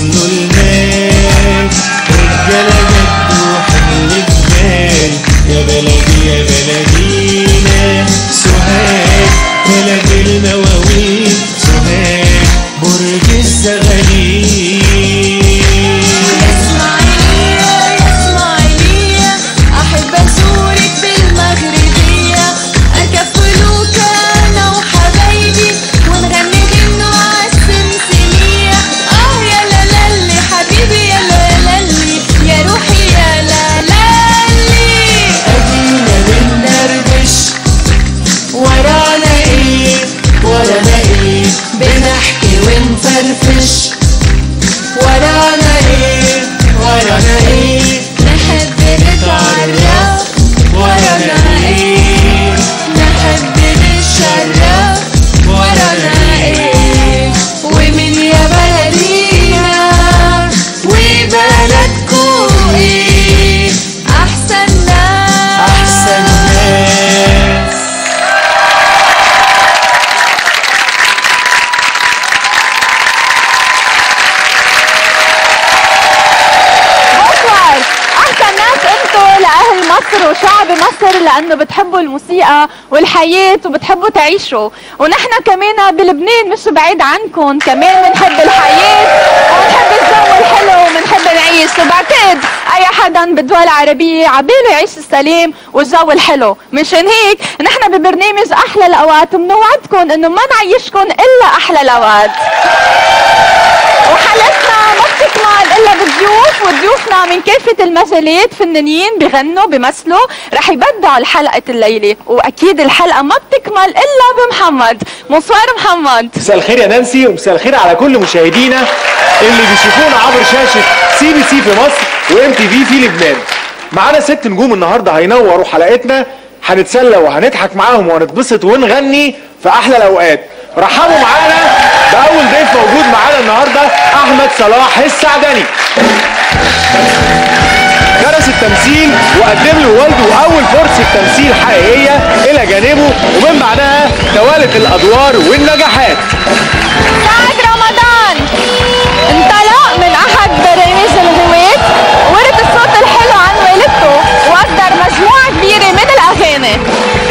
منه المال رجالة جد وحمل جبال يا بلدي يا بلدينا سوهاج بلد المواويل سوهاج برج الزغاليل اسمعيني اسمعيني احب ازورك بالمغربية اكفلوك انا وحبايبي ونغني غنوا عالسمسمية اه يا لالي حبيبي يا لالي يا روحي يا لالي ادينا بندردش ورانا ايه ورانا ايه بنحكي ونفرفش ورانا ايه ورانا ايه نحب نتعرف ورانا ايه نحب نتشرف ورانا ايه ومن يا بلدينا وبلدكو ايه احسن ناس احسن ناس بونسوار احسن ناس انتوا لاهل مصر وشعب مصر لانه بتحبوا الموسيقى والحياه وبتحبوا تعيشوا ونحن كمان بلبنان مش بعيد عنكم كمان بنحب الحياه وبنحب الجو الحلو وبنحب نعيش وبعتقد اي حدا بالدول العربيه عباله يعيش السلام والجو الحلو مشان هيك نحن ببرنامج احلى الاوقات بنوعدكم انه ما نعيشكم الا احلى الاوقات وحلقتنا ما بتكمل الا بالضيوف وضيوفنا من كافه المجالات فنانين بغنوا بمثلوا رح يبدعوا الحلقه الليله واكيد الحلقه ما بتكمل الا بمحمد مصوار محمد مساء الخير يا نانسي ومساء الخير على كل مشاهدينا اللي بيشوفونا عبر شاشه سي بي سي في مصر وام تي في في لبنان. معانا ست نجوم النهارده هينوروا حلقتنا هنتسلى وهنضحك معاهم وهنتبسط ونغني في احلى الاوقات. رحبوا معانا باول ضيف موجود معانا النهارده احمد صلاح السعدني. درس التمثيل وقدم له والده اول فرصه تمثيل حقيقيه الى جانبه ومن بعدها توالت الادوار والنجاحات. سعد رمضان انطلق من احد برامج الهواة ورث الصوت الحلو عن والدته واصدر مجموعه كبيره من الاغاني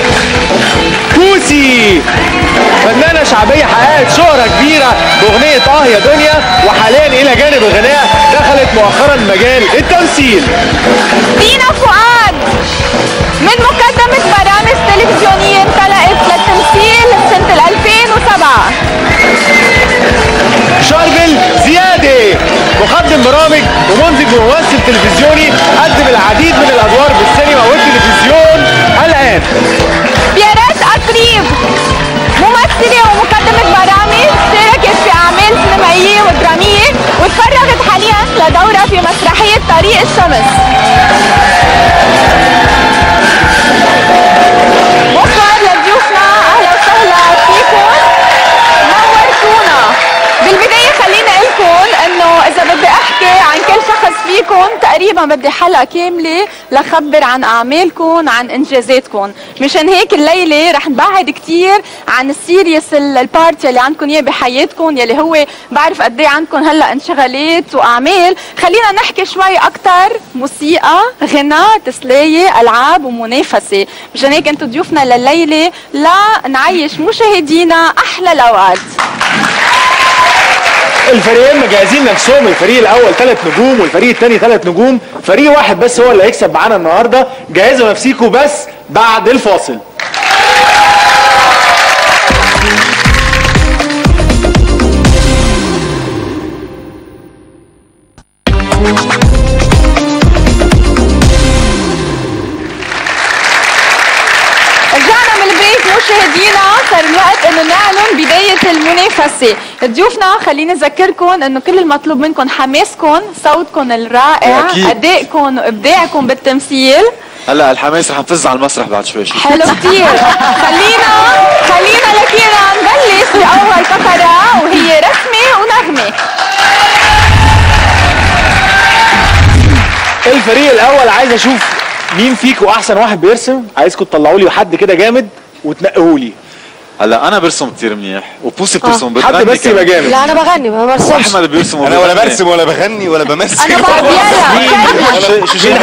كوسي فنانة شعبية حققت شهرة كبيرة بأغنية آه يا دنيا وحاليا إلى جانب الغناء دخلت مؤخرا مجال التمثيل دينا فؤاد من مقدمة برامج تلفزيونية انطلقت للتمثيل سنة 2007 شاربل زيادة مقدم برامج ومنتج وممثل تلفزيوني قدم العديد من الأدوار بالسينما والتلفزيون الآن بيارات قطريب ممثلة ومقدمة برامج اشتركت في أعمال سينمائية ودرامية وتفرغت حاليا لدورة في مسرحية طريق الشمس بونسوار لضيوفنا أهلا وسهلا فيكم نورتونا بالبداية خليني أقول لكم إنه إذا بدي أحكي عن كل شخص فيكم تقريبا بدي حلقة كاملة لخبر عن أعمالكم عن إنجازاتكم مشان هيك الليلة رح نبعد كتير عن السيريس ال- البارتي اللي عندكم إياه بحياتكم يلي هو بعرف قد إيه عندكم هلا انشغالات وأعمال خلينا نحكي شوي أكتر موسيقى غنى تسلية ألعاب ومنافسة مشان هيك أنتم ضيوفنا لليلة لنعيش مشاهدينا أحلى الأوقات الفريقين مجهزين نفسهم الفريق الاول ثلاث نجوم والفريق الثاني ثلاث نجوم فريق واحد بس هو اللي هيكسب معانا النهارده جهزوا نفسيكم بس بعد الفاصل رجعنا من البريك مشاهدينا صار الوقت انه نعلن بداية المنافسة ضيوفنا خليني اذكركم انه كل المطلوب منكم حماسكم صوتكم الرائع أكيد. ادائكم وابداعكم بالتمثيل هلا الحماس رح نفز على المسرح بعد شوي شوي حلو كتير خلينا خلينا لكينا نبلش بأول فقرة وهي رسمة ونغمة الفريق الاول عايز اشوف مين فيكم احسن واحد بيرسم عايزكم تطلعوا لي حد كده جامد وتنقهوا لي هلا انا برسم كثير منيح وبوسي بترسم بتغني حد بس يبقى كمان. جامد لا انا بغني ما برسمش احمد بيرسم انا ولا وبيغني. برسم ولا بغني ولا بمثل انا بعرف يلا شو- شو شو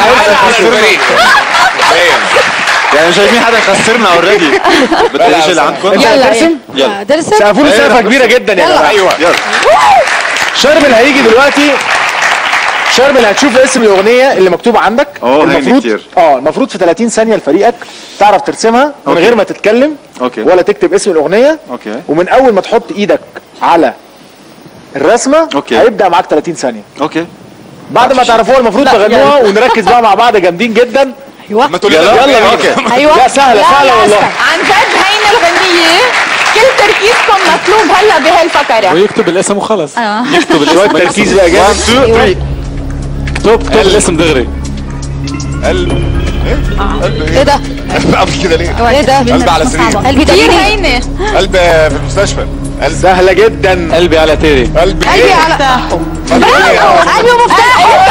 يعني شايفين حدا يخسرنا اوريدي بدي اجي لعندكم انت يلا هترسم؟ يلا درست سقفوا له سقفه كبيره جدا يا جماعه ايوه يلا شربل هيجي دلوقتي شربل هتشوف اسم الاغنيه اللي مكتوبه عندك أوه، هيني المفروض كتير. اه المفروض في 30 ثانيه لفريقك تعرف ترسمها من أوكي. غير ما تتكلم أوكي. ولا تكتب اسم الاغنيه أوكي. ومن اول ما تحط ايدك على الرسمه أوكي. هيبدا معاك 30 ثانيه اوكي بعد ما تعرفوها المفروض تغنوها ونركز بقى مع بعض جامدين جدا ما تقول لي يلا لا. بينا اوكي ايوه لا سهله سهله والله عن جد هين الغنية كل تركيزكم مطلوب هلا بهالفقرة ويكتب الاسم وخلص يكتب الاسم شويه ما يكتب. تركيز بقى 1 جامد 2 3 اكتب اكتب الاسم دغري قلب ايه ده قلب عامل كده ليه؟ ايه ده قلب على سرير قلبي كتير تقيل هينة قلب في المستشفى قلب سهله جدا قلبي على تيري قلب قلبي ايه؟ على برافو قلبي ومفتاحه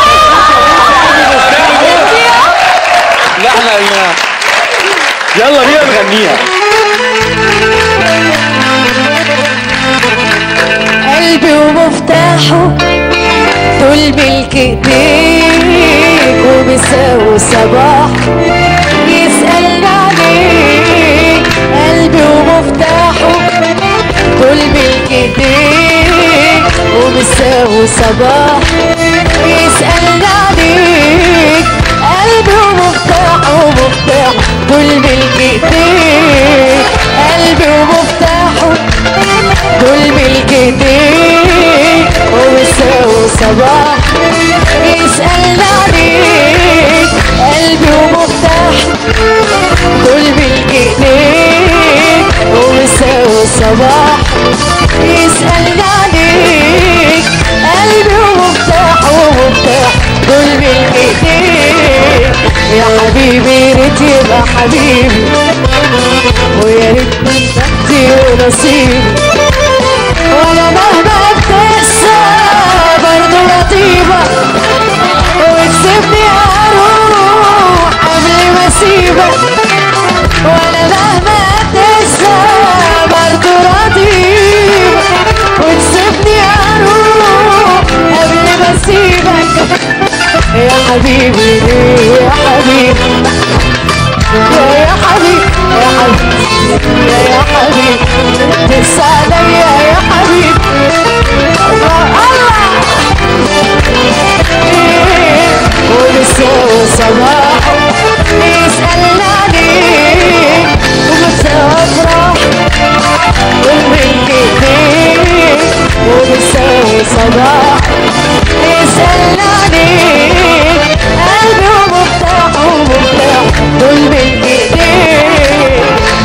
لا احنا قلنا يلا بينا نغنيها قلبي ومفتاحه دول ملك ايديك وبيساوي صباح يسألني عليك قلبي ومفتاحه دول ملك ايديك وبيساوي صباح يسألني عليك قلبي ومفتاحه ومفتاحه دول ملك ايديك قلبي ومفتاحه دول ملك ايديك وبيساوي صباح يسألني عليك قلبي ومفتاح دول ملك ايديك وبيساوي صباح يسألني عليك قلبي ومفتاح ومفتاح دول ملك ايديك يا حبيبي ريت يبقى حبيبي ويا ريت من بختي ونصيبي وانا مهما بتنسى برضه لطيفة وتسيبني اروح قبل ما اسيبك وانا مهما بتنسى برضه لطيفة وتسيبني اروح قبل ما اسيبك يا حبيبي ليه يا حبيبي يا يا حبيبي يا حبيبي يا يا حبيبي تنسى عليا يا حبيبي الله إيه، ولسه صباح يسألني عليك ومسا أفرح والملك ايديك ولسه صباح يسألني عليك قلبي ومفتاح ومفتاح دول ملك ايديك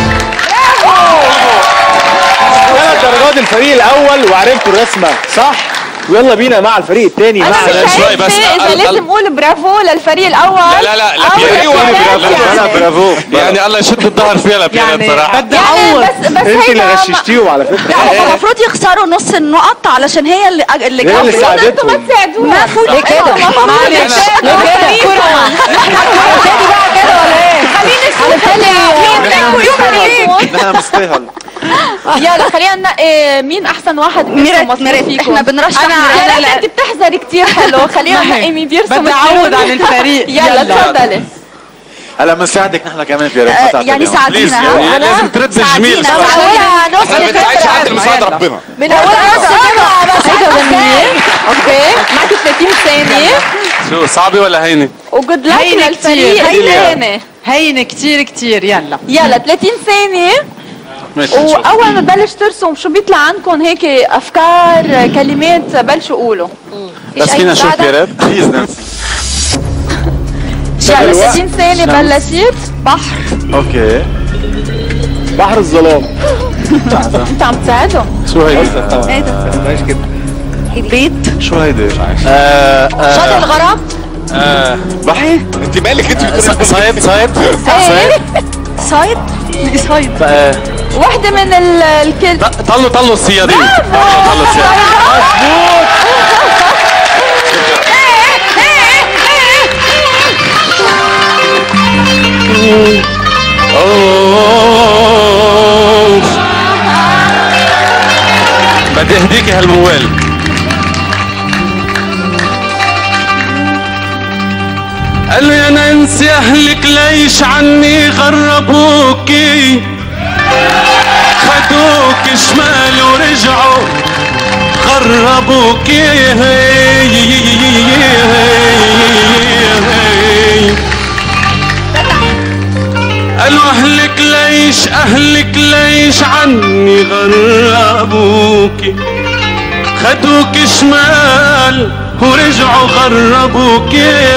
ثلاث درجات الفريق الاول وعرفتوا الرسمه صح ويلا بينا مع الفريق الثاني أنا مع مش شوي بس. عارفة إذا ال- لازم أقول برافو للفريق الأول لا لا لا أو بيانات للثاني برافو. يعني. لا برافو يعني الله يشد الظهر فيها لبيانات صراحه بدي يعني اعوض بس بس انت اللي هيدا ما- غششتيهم على فكره لا هم المفروض يخسروا نص النقط علشان هي اللي اللي هي اللي جابت. انتوا ما ساعدتهم تساعدونا ما فوت ليه كده معلش ليه كده تاني بقى كده ولا ايه خلينا نحن مستاهل يلا خلينا ننقي مين احسن واحد ميرت بيرسم مصروف ميرت فيكم احنا بنرشح انا ميرت. انا انت بتحذري كتير حلو خلينا ننقي مين بيرسم بدي أعوض الفيلم. عن الفريق. يلا يلا. تفضلي هلا بنساعدك نحن كمان في ريت ما آه، تعتذري. يعني ساعدينا يعني ها؟ لازم ترد الجميل ساعدينا صراحة. اولها نص احنا ما بنساعدش حد اللي مساعد ربنا من اولها نص كده هيدا غنية اوكي معك 30 ثانية شو صعبه ولا هينه؟ وجود لك هينة للفريق كتير. الثاني هينة كتير كتير يلا يلا 30 ثانية ماشي نشوف. واول ما تبلش ترسم شو بيطلع عندكم هيك افكار كلمات بلشوا قولوا بس فينا نشوف بيانات بليز نانسي يلا 30 ثانية بلشت بحر اوكي بحر الظلام انت عم تساعدهم شو هيدي؟ ماشي كده بيت شو هيدي؟ شاطئ الغرام بحر انت مالك انت بتقولي صايد صايد صايد صايد صايد واحدة من ال- الكل طلوا طلوا الصيادين طلوا طلوا الصيادين أوه. ليكي هالموال قال لي يا نانسي اهلك ليش عني غربوكي خدوك شمال ورجعوا غربوكي قالوا اهلك ليش اهلك ليش عني غربوكي خدوك شمال ورجعوا غربوك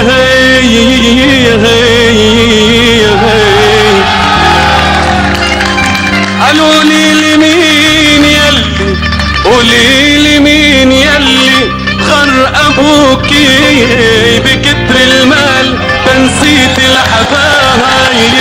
قالوا لي لي مين يلي قولي لي مين يلي غرقبوك بكتر المال تنسيت الحبايب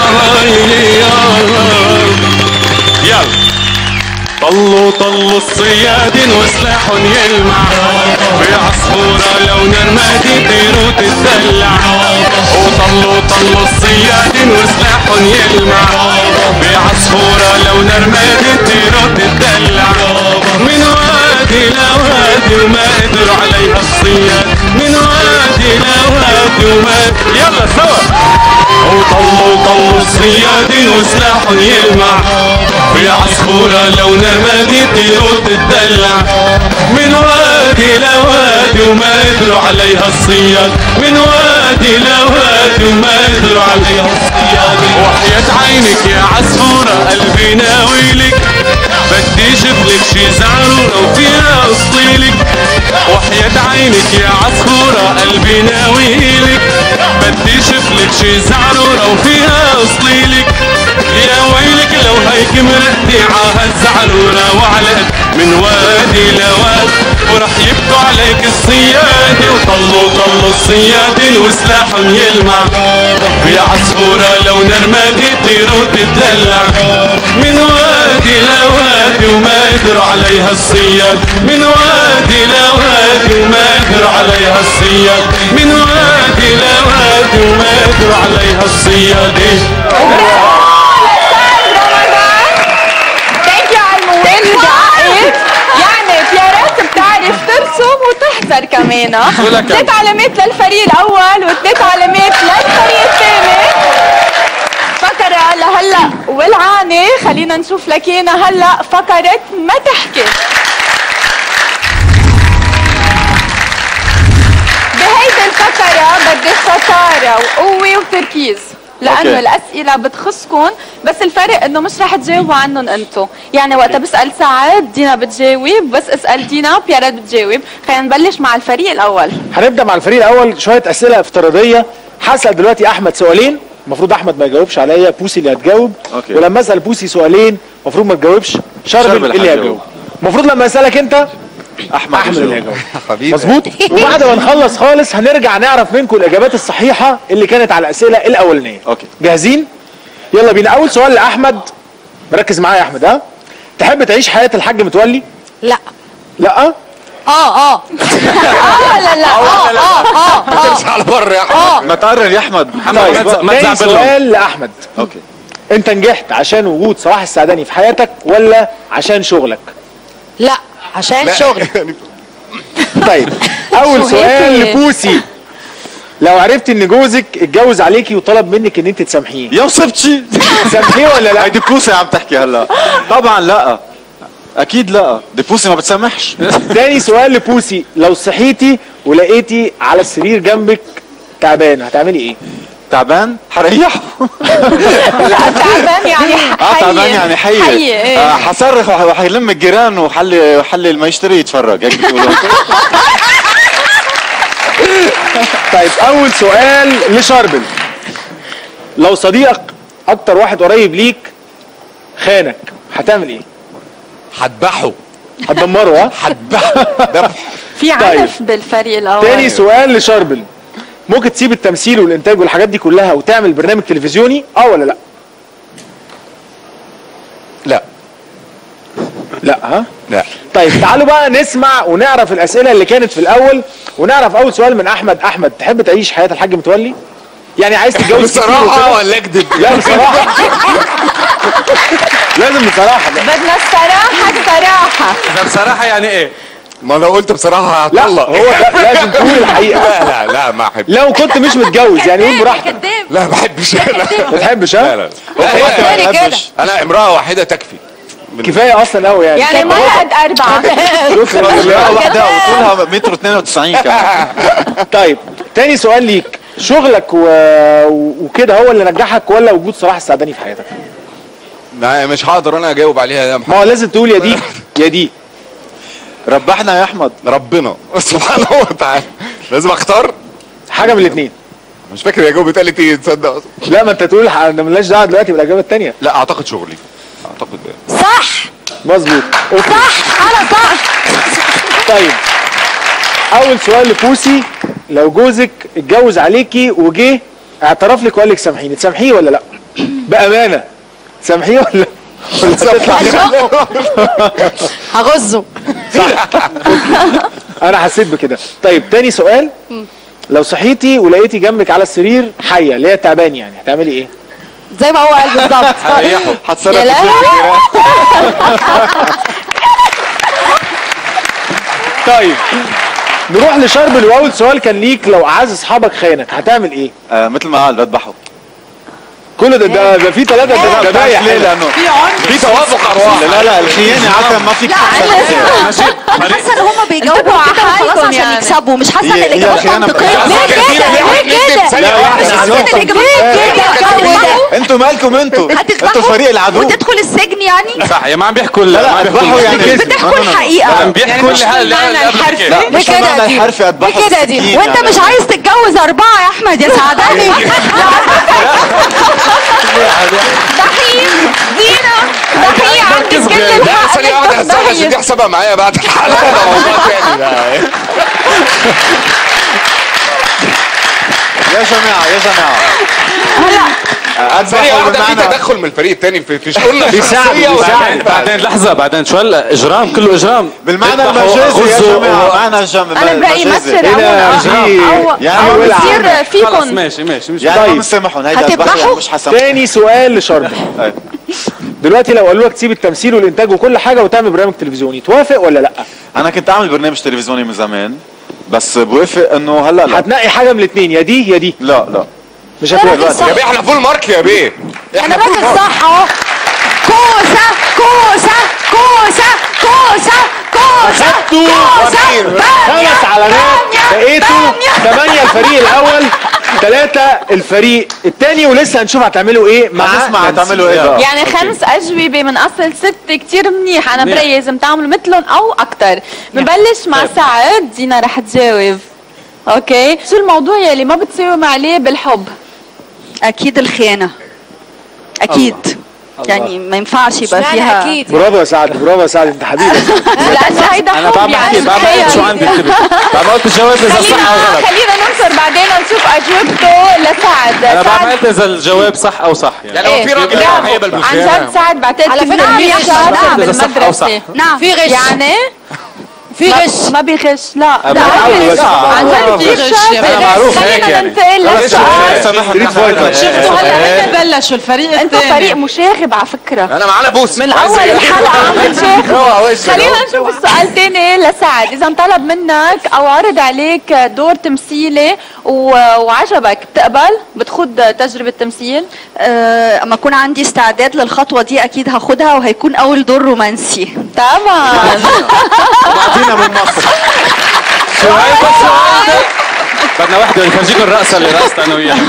يلا طلوا طلوا الصيادين وسلاحهم يلمع بعصفورة لون رمادي طيروا تتدلع وطلوا طلوا الصيادين وسلاحهم يلمع بعصفورة لون رمادي طيروا تتدلع من وادي لوادي وما قدروا عليها الصياد من وادي لوادي وما يلا سوا وطلوا طلوا الصيادين وسلاحهم يلمع في عصفورة لو نرمادي طيروا تتدلع من وادي لوادي وما قدروا عليها الصياد من وادي لوادي وما قدروا عليها الصياد وحياة عينك يا عصفورة قلبي ناويلك بدي جبلك شي زعرورة وفيها اصطيلك وحياة عينك يا عصفورة قلبي ناويلك بدي شفلك شي زعرورة وفيها اصطيلك يا ويلك لو هيك مرقتي عاهد زعرورة وعلقت من وادي لواد ورح يبكوا عليك الصيادة وطلوا طلوا الصيادين وسلاحهم يلمع يا عصفورة لو نرمادي طيروا تتدلع من وادي لوادي وما قدروا عليها الصياد من وادي لوادي وما قدروا عليها الصياد من وادي لوادي وما قدروا عليها الصياد ثانك يو على الموال الدقائق يعني بيارات بتعرف ترسم وتحضر كمان ولك ثلاث علامات للفريق الاول وثلاث علامات للفريق الثاني فقرة لهلا والعانة خلينا نشوف لك اياها هلا فقرة ما تحكي بهيدي الفقرة بدك شطارة وقوة وتركيز لأنه أوكي. الأسئلة بتخصكم بس الفرق إنه مش رح تجاوبوا عنهم أنتم يعني وقتها بسأل سعد دينا بتجاوب بس اسأل دينا بيارات بتجاوب خلينا نبلش مع الفريق الأول هنبدا مع الفريق الاول شويه اسئله افتراضيه هسال دلوقتي احمد سؤالين المفروض احمد ما يجاوبش عليا بوسي اللي هتجاوب أوكي. ولما اسال بوسي سؤالين المفروض ما تجاوبش شربل شربل اللي هيجاوب. هيجاوب المفروض لما اسالك انت احمد احمد اللي يجاوب. هيجاوب حبيبي مظبوط وبعد ما نخلص خالص هنرجع نعرف منكم الاجابات الصحيحه اللي كانت على الاسئله الاولانيه أوكي. جاهزين يلا بينا اول سؤال لاحمد مركز معايا يا احمد ها تحب تعيش حياه الحاج متولي لا لا اه اه اه لا لا اه اه اه تمشي على بره يا احمد ما تقرر يا احمد محمد طيب ما تز- ما تاني تزعبلهم سؤال لاحمد اوكي انت نجحت عشان وجود صلاح السعداني في حياتك ولا عشان شغلك لا عشان شغل طيب اول شو سؤال هيك؟ لبوسي لو عرفت ان جوزك اتجوز عليكي وطلب منك ان انت تسامحيه يا وصبتي تسامحيه ولا لا هيدي بوسي عم تحكي هلا طبعا لا اكيد لا دي بوسي ما بتسامحش تاني سؤال لبوسي لو صحيتي ولقيتي على السرير جنبك تعبان هتعملي ايه تعبان حريحه تعبان يعني اه حي تعبان يعني حي حي ايه آه حصرخ وح- وحيلم الجيران وحلي وحلي ما يشتري يتفرج هيك بتقولوا طيب اول سؤال لشربل لو صديقك اكتر واحد قريب ليك خانك هتعمل ايه هذبحه هتدمره ها هذبحه في عنف بالفريق الاول تاني سؤال لشربل ممكن تسيب التمثيل والانتاج والحاجات دي كلها وتعمل برنامج تلفزيوني اه ولا لا لا لا ها لا طيب تعالوا بقى نسمع ونعرف الاسئله اللي كانت في الاول ونعرف اول سؤال من احمد احمد تحب تعيش حياه الحاج متولي يعني عايز تتجوز كتير بصراحه وكده؟ ولا اكذب لا بصراحه لازم بصراحه بقى. بدنا الصراحة الصراحة ده بصراحه يعني ايه ما لو قلت بصراحه لا هطلق هو لا لازم تقول الحقيقه لا لا لا ما احب لو كنت مش متجوز يعني قول براحتك لا ما بحبش لا ما تحبش لا ها لا لا كده انا امراه واحده تكفي كفايه اصلا قوي يعني يعني مرة قد أربعة شكرا لا واحدة وطولها متر 92 كمان طيب تاني سؤال ليك شغلك و... وكده هو اللي نجحك ولا وجود صلاح السعداني في حياتك لا مش هقدر انا اجاوب عليها يا محمد ما هو لازم تقول يا دي يا دي ربحنا يا احمد ربنا سبحانه وتعالى لازم اختار حاجه من الاثنين مش فاكر يا جاوب اتقالت ايه تصدق أصلاً. لا ما انت تقول ح- انا مالناش دعوه دلوقتي بالاجابه الثانيه لا اعتقد شغلي اعتقد ده صح مظبوط أوكي. صح انا صح طيب اول سؤال لبوسي لو جوزك اتجوز عليكي وجه اعترف لك وقال لك سامحيني تسامحيه ولا لا بامانه تسامحيه ولا ولا تطلع هغزه انا حسيت بكده طيب تاني سؤال لو صحيتي ولقيتي جنبك على السرير حيه اللي هي تعبان يعني هتعملي ايه زي ما هو قال بالظبط هتصرف يا لا طيب نروح لشربل واول سؤال كان ليك لو اعز اصحابك خانك هتعمل ايه آه مثل ما قال بذبحه كل ده ده, ده في ثلاثه ذبايح ليه هنا. لانه في عنف في توافق ارواح لا لا الخيانه عادة ما فيك حاسه ان هم بيجاوبوا انتبهوا كده على خلاص حالكم عشان يعني. يكسبوا مش حاسه ان هي- هي الاجابات الخيانة منطقيه بتاعت- ليه كده ليه كده ثانية واحدة. مش حاسه ان الاجابات ليه كده انتوا مالكم انتوا انتوا هتذبحوا فريق العدو وتدخل السجن يعني صح يا ما عم بيحكوا لا لا لا ما عم اذبحوا بيحكوا يعني كذب بتحكوا الحقيقه عم بيحكوا مش لي هلا بالمعنى الحرفي. لا مش بكده معنى دي. الحرفي اذبحوا بكده دي السكين وانت يعني. مش عايز تتجوز اربعه يا احمد يا سعداني ضحية دينا ضحية عندك كل لا الحق ثانية انك واحدة هستنى عشان تضحية دي حسابها معايا بعد الحلقة ده موضوع تاني ده يا جماعه يا جماعه هلا ثانية اذبحوا واحدة في بمعنى تدخل من الفريق التاني في في شؤوننا بيساعد- الشخصية بيساعد. بعدين بعدين لحظة بعدين شو هلا اجرام كله اجرام بالمعنى اذبحوا، المجازي يا غزوا، جماعه و- معنى الجم انا برأيي مجازي. مسر هنا او في- او يعني او ولع. بصير خلص فيكم ماشي ماشي مش يعني ما طيب. بنسامحهم هيدا هتذبحوا؟ اذبحوا مش حسامحهم تاني سؤال لشربل أيوة. دلوقتي لو قالوا لك تسيب التمثيل والانتاج وكل حاجه وتعمل برنامج تلفزيوني توافق ولا لا انا كنت اعمل برنامج تلفزيوني من زمان بس بوافق انه هلا لا هتنقي حاجه من الاثنين يا دي يا دي لا لا مش هتوافق يا بيه احنا فول مارك يا بيه انا احنا فول راجل مارك صح اهو كوسه كوسه كوسه كوسه كوسه خدتوا كوسه خمس علامات بقيتوا ثمانية الفريق الأول ثلاثة الفريق الثاني ولسه هنشوف هتعملوا إيه مع هنسمع نانسي. هتعملوا ايه بقى يعني خمس أجوبة من أصل ست كتير منيح أنا برأيي لازم تعملوا مثلهم أو أكتر بنبلش مع سعد دينا رح تجاوب أوكي شو الموضوع يلي ما بتساوم عليه بالحب اكيد الخيانه اكيد يعني ما ينفعش يبقى فيها اكيد برافو يا سعد برافو يا سعد أنت حبيبي لأنه هيدا انا حب بعمل يعني كيف بعمل تخيل. شو عم بيكتب بعمل قلت الجواب اذا صح خلينا او غلط خلينا ننصر بعدين نشوف أجوبته لسعد انا سعد بعمل اذا الجواب صح او صح يعني يعني هو في راجل برافو. هيقبل عن بالخيانة جد سعد بعتقد على فكرة كثير في غش. شاطر نعم. إذا صح أو بالمدرسة نعم في غش يعني في ما- غش ما بيغش لا أنا لا بعرف بيغش. بس. عن جد في كثير غش شاطر يا أنا معروف هيك خلينا يعني. ننتقل للسؤال ستريت فايتر شفتوا هلا هن بلشوا الفريق انتوا الثاني فريق مشاغب على فكرة انا معانا بوس من اول الحلقة عم بتشاغبوا خلينا نشوف السؤال تاني لسعد اذا انطلب منك او عرض عليك دور تمثيلي و... وعجبك بتقبل بتخوض تجربة تمثيل آه، اما يكون عندي استعداد للخطوه دي اكيد هاخدها وهيكون اول دور رومانسي طبعا بعطينا من مصر سؤال بس سؤال بدنا وحده نفرجيكم الرقصه اللي رقصت انا وياها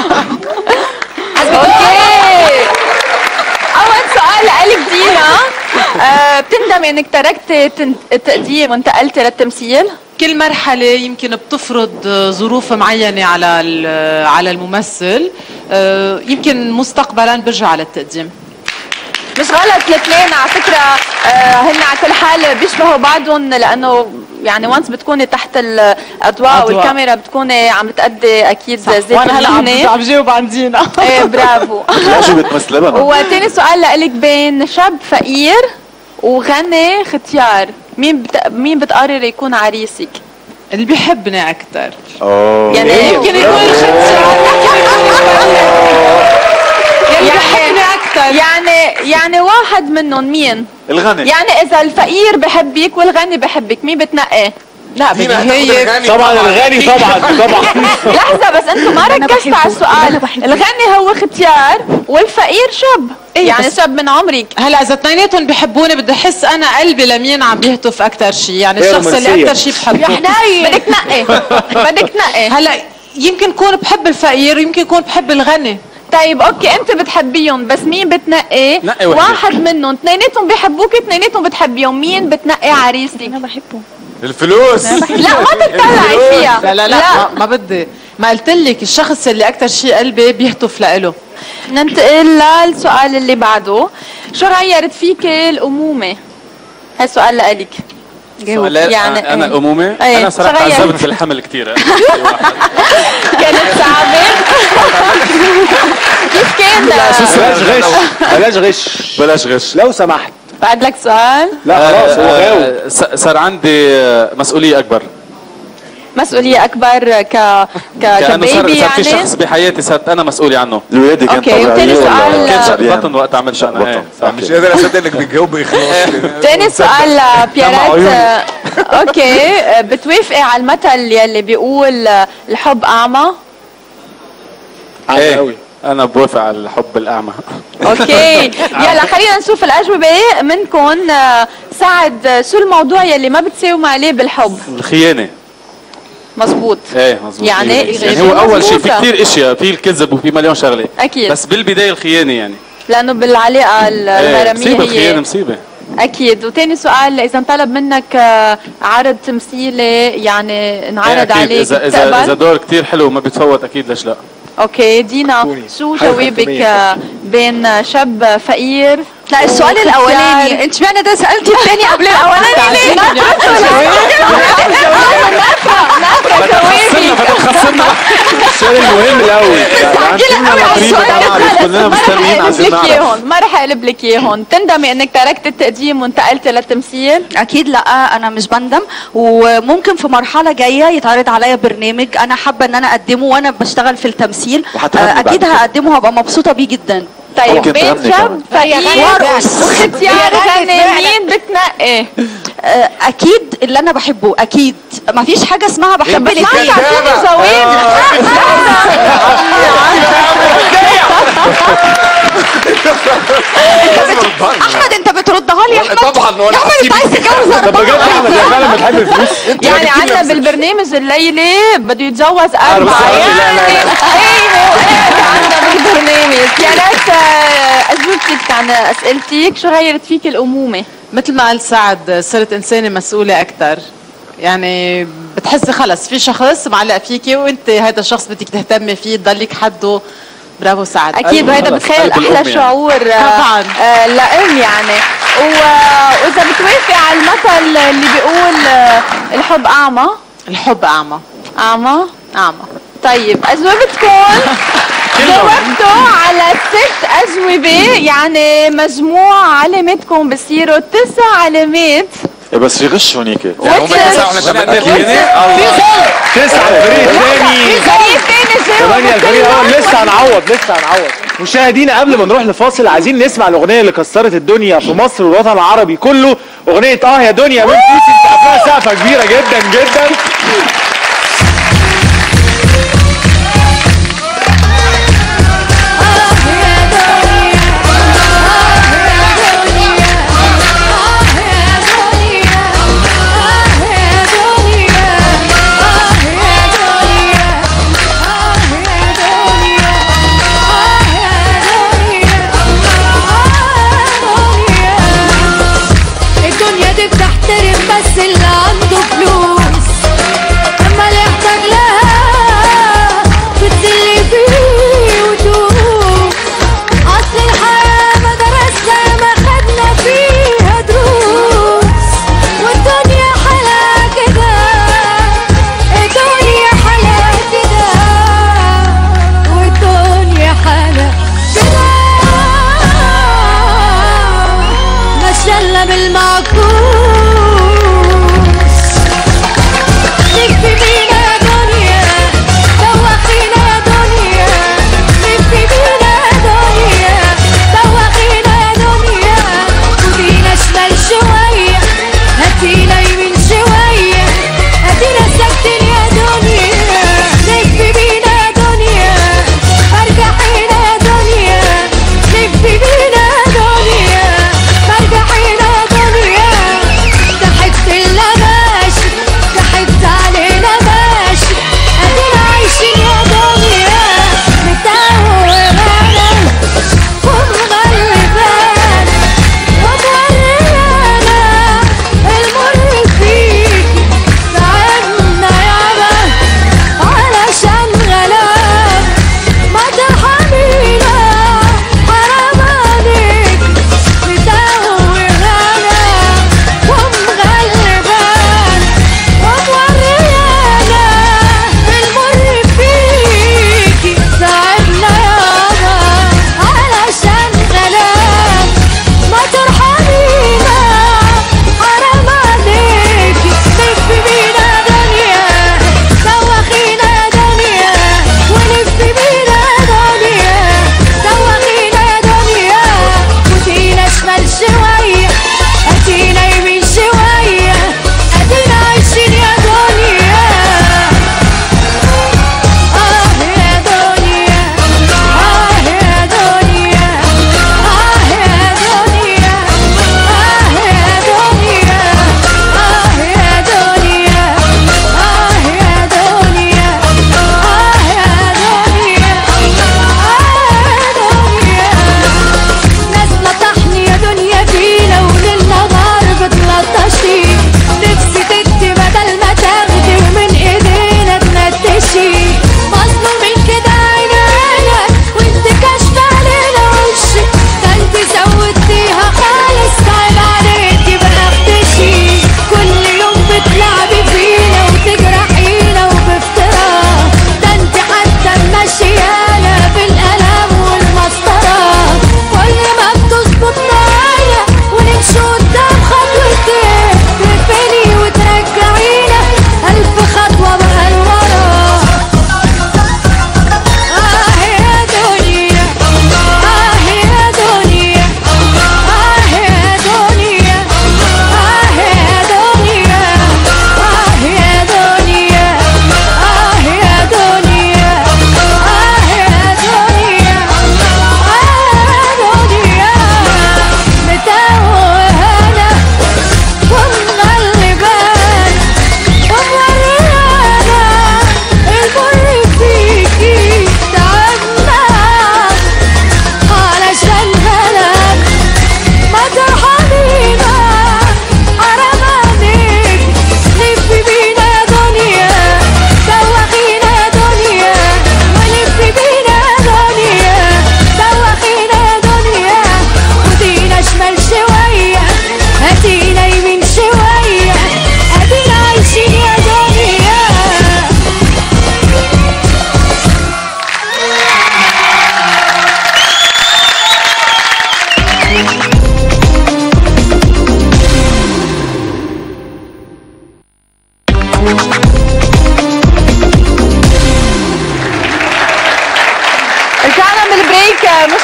اوكي اول سؤال لك دينا آه، بتندمي انك تركتي تن- التقديم وانتقلتي للتمثيل كل مرحلة يمكن بتفرض ظروف معينة على ال- على الممثل آه، يمكن مستقبلا برجع على التقديم مش غلط الاثنين على فكره آه هن على كل حال بيشبهوا بعضهم لانه يعني وانس بتكوني تحت الاضواء أضواء. والكاميرا بتكوني عم بتأدي اكيد زيت وانا هلا عم مهنة. عم جاوب عن دينا ايه برافو لا شو بتمثل لبنان وتاني سؤال لك بين شاب فقير وغني ختيار مين بت... مين بتقرر يكون عريسك؟ اللي بيحبني اكثر اوه يعني يمكن يكون الختيار يلي يعني- بيحبني اكثر اكثر يعني يعني واحد منهم مين؟ الغني يعني اذا الفقير بحبك والغني بحبك مين بتنقي؟ لا بدي هي طبعا الغني طبعا طبعا لحظة بس انتم ما ركزتوا على السؤال الغني هو اختيار والفقير شاب إيه يعني بس- شاب من عمرك هلا اذا اثنيناتهم بحبوني بدي احس انا قلبي لمين عم يهتف اكثر شيء يعني إيه الشخص اللي رومانسية. اكثر شيء بحبه يا حنين بدك تنقي بدك تنقي هلا يمكن كون بحب الفقير يمكن كون بحب الغني طيب اوكي انت بتحبيهم بس مين بتنقي نقي واحد. واحد منهم اثنيناتهم بيحبوك اثنيناتهم بتحبيهم مين بتنقي عريسك انا بحبه الفلوس لا ما تطلعي فيها لا لا لا, ما, ما بدي ما قلت لك الشخص اللي اكثر شيء قلبي بيهتف لإله ننتقل للسؤال اللي بعده شو غيرت فيك الامومه هالسؤال لإلك سؤال يعني يعني انا إيه. الامومه إيه. انا صراحه صغير. تعذبت في الحمل كثير كانت صعبه كيف كان بلاش غش بلاش غش بلاش غش لو سمحت بعد لك سؤال لا خلاص هو غاوي صار عندي آه، مسؤوليه اكبر مسؤوليه اكبر ك كانه صار كشبيبي صار في يعني شخص بحياتي صرت انا مسؤولي عنه الولاده كانت أوكي، وتاني طبيعيه سؤال- ولا كان لا. شق عريان؟ بطن وقت عملت شق انا بطن. إيه، صح. مش قادر اصدق انك بتجاوب باخلاص تاني سؤال بيارات عيوني. آه، اوكي آه، بتوافقي على المثل يلي بيقول آه، الحب اعمى عادي قوي ايه انا بوافق على الحب الاعمى اوكي يلا خلينا نشوف الاجوبه منكم آه، سعد آه، شو الموضوع يلي ما بتساوم عليه بالحب الخيانه مزبوط ايه مظبوط يعني يعني هو اول شيء في مظبوطة. كثير اشياء في الكذب وفي مليون شغله اكيد بس بالبدايه الخيانه يعني لانه بالعلاقه ال- ايه الهرميه مصيبه الخيانه هي مصيبه اكيد وتاني سؤال اذا انطلب منك آه، عرض تمثيلي يعني إيه انعرض أكيد. عليك اذا اذا اذا بتقبل دور كثير حلو وما بيتفوت اكيد ليش لا اوكي دينا كوني. شو حيث جوابك الحكومية. آه، بين شاب فقير لا السؤال واختيار- الاولاني انت معنى ده سالتي الثاني قبل الاولاني ليه؟ السؤال المهم الاول كلنا مستنيين عايزين لك نعرف اياهم ما رح اقلب لك اياهم تندمي انك تركت التقديم وانتقلتي للتمثيل اكيد لا انا مش بندم وممكن في مرحله جايه يتعرض عليا برنامج انا حابه ان انا اقدمه وانا بشتغل في التمثيل وهتغني آه، بعد اكيد كده. هقدمه وهبقى مبسوطه بيه جدا طيب ممكن بين تغني شاب فقير وارقص. واختيار غني مين بتنقي؟ آه، اكيد اللي انا بحبه اكيد ما فيش حاجه اسمها بحب بس ما الاثنين تعطيني جواب احمد انت بتردها لي يا احمد طبعا وانا يا احمد انت عايز تتجوز طب بجد يا احمد يا فعلا بتحب الفلوس يعني عندنا بالبرنامج الليلة بده يتجوز أربعة أربعة. يعني أيوه إيه عندنا بالبرنامج يا ريت آه، أجوبتك عن أسئلتك شو غيرت فيك الأمومة؟ مثل ما قال سعد صرت انسانه مسؤوله اكثر يعني بتحسي خلص في شخص معلق فيكي وانت هذا الشخص بدك تهتمي فيه تضلك حده برافو سعد أكيد وهذا خلص، بتخيل قلب الأم أحلى يعني. شعور آه، طبعاً. آه، لأم يعني و- وإذا بتوافقي على المثل اللي بيقول آه، الحب أعمى الحب اعمى أعمى اعمى طيب أجوبتكم جاوبتوا على ست أجوبة يعني مجموع علاماتكم بصيروا تسع علامات إيه بس في غش هونيك يعني هم يسعوا احنا كمان تسعة الفريق الثاني فريق تاني جاوب ثمانية الفريق الأول لسه هنعوض لسه هنعوض مشاهدينا قبل ما نروح لفاصل عايزين نسمع الأغنية اللي كسرت الدنيا في مصر والوطن العربي كله أغنية آه يا دنيا من كوسي سقفها سقفة كبيرة جدا جدا الدنيا دي بتحترم بس اللي عنده فلوس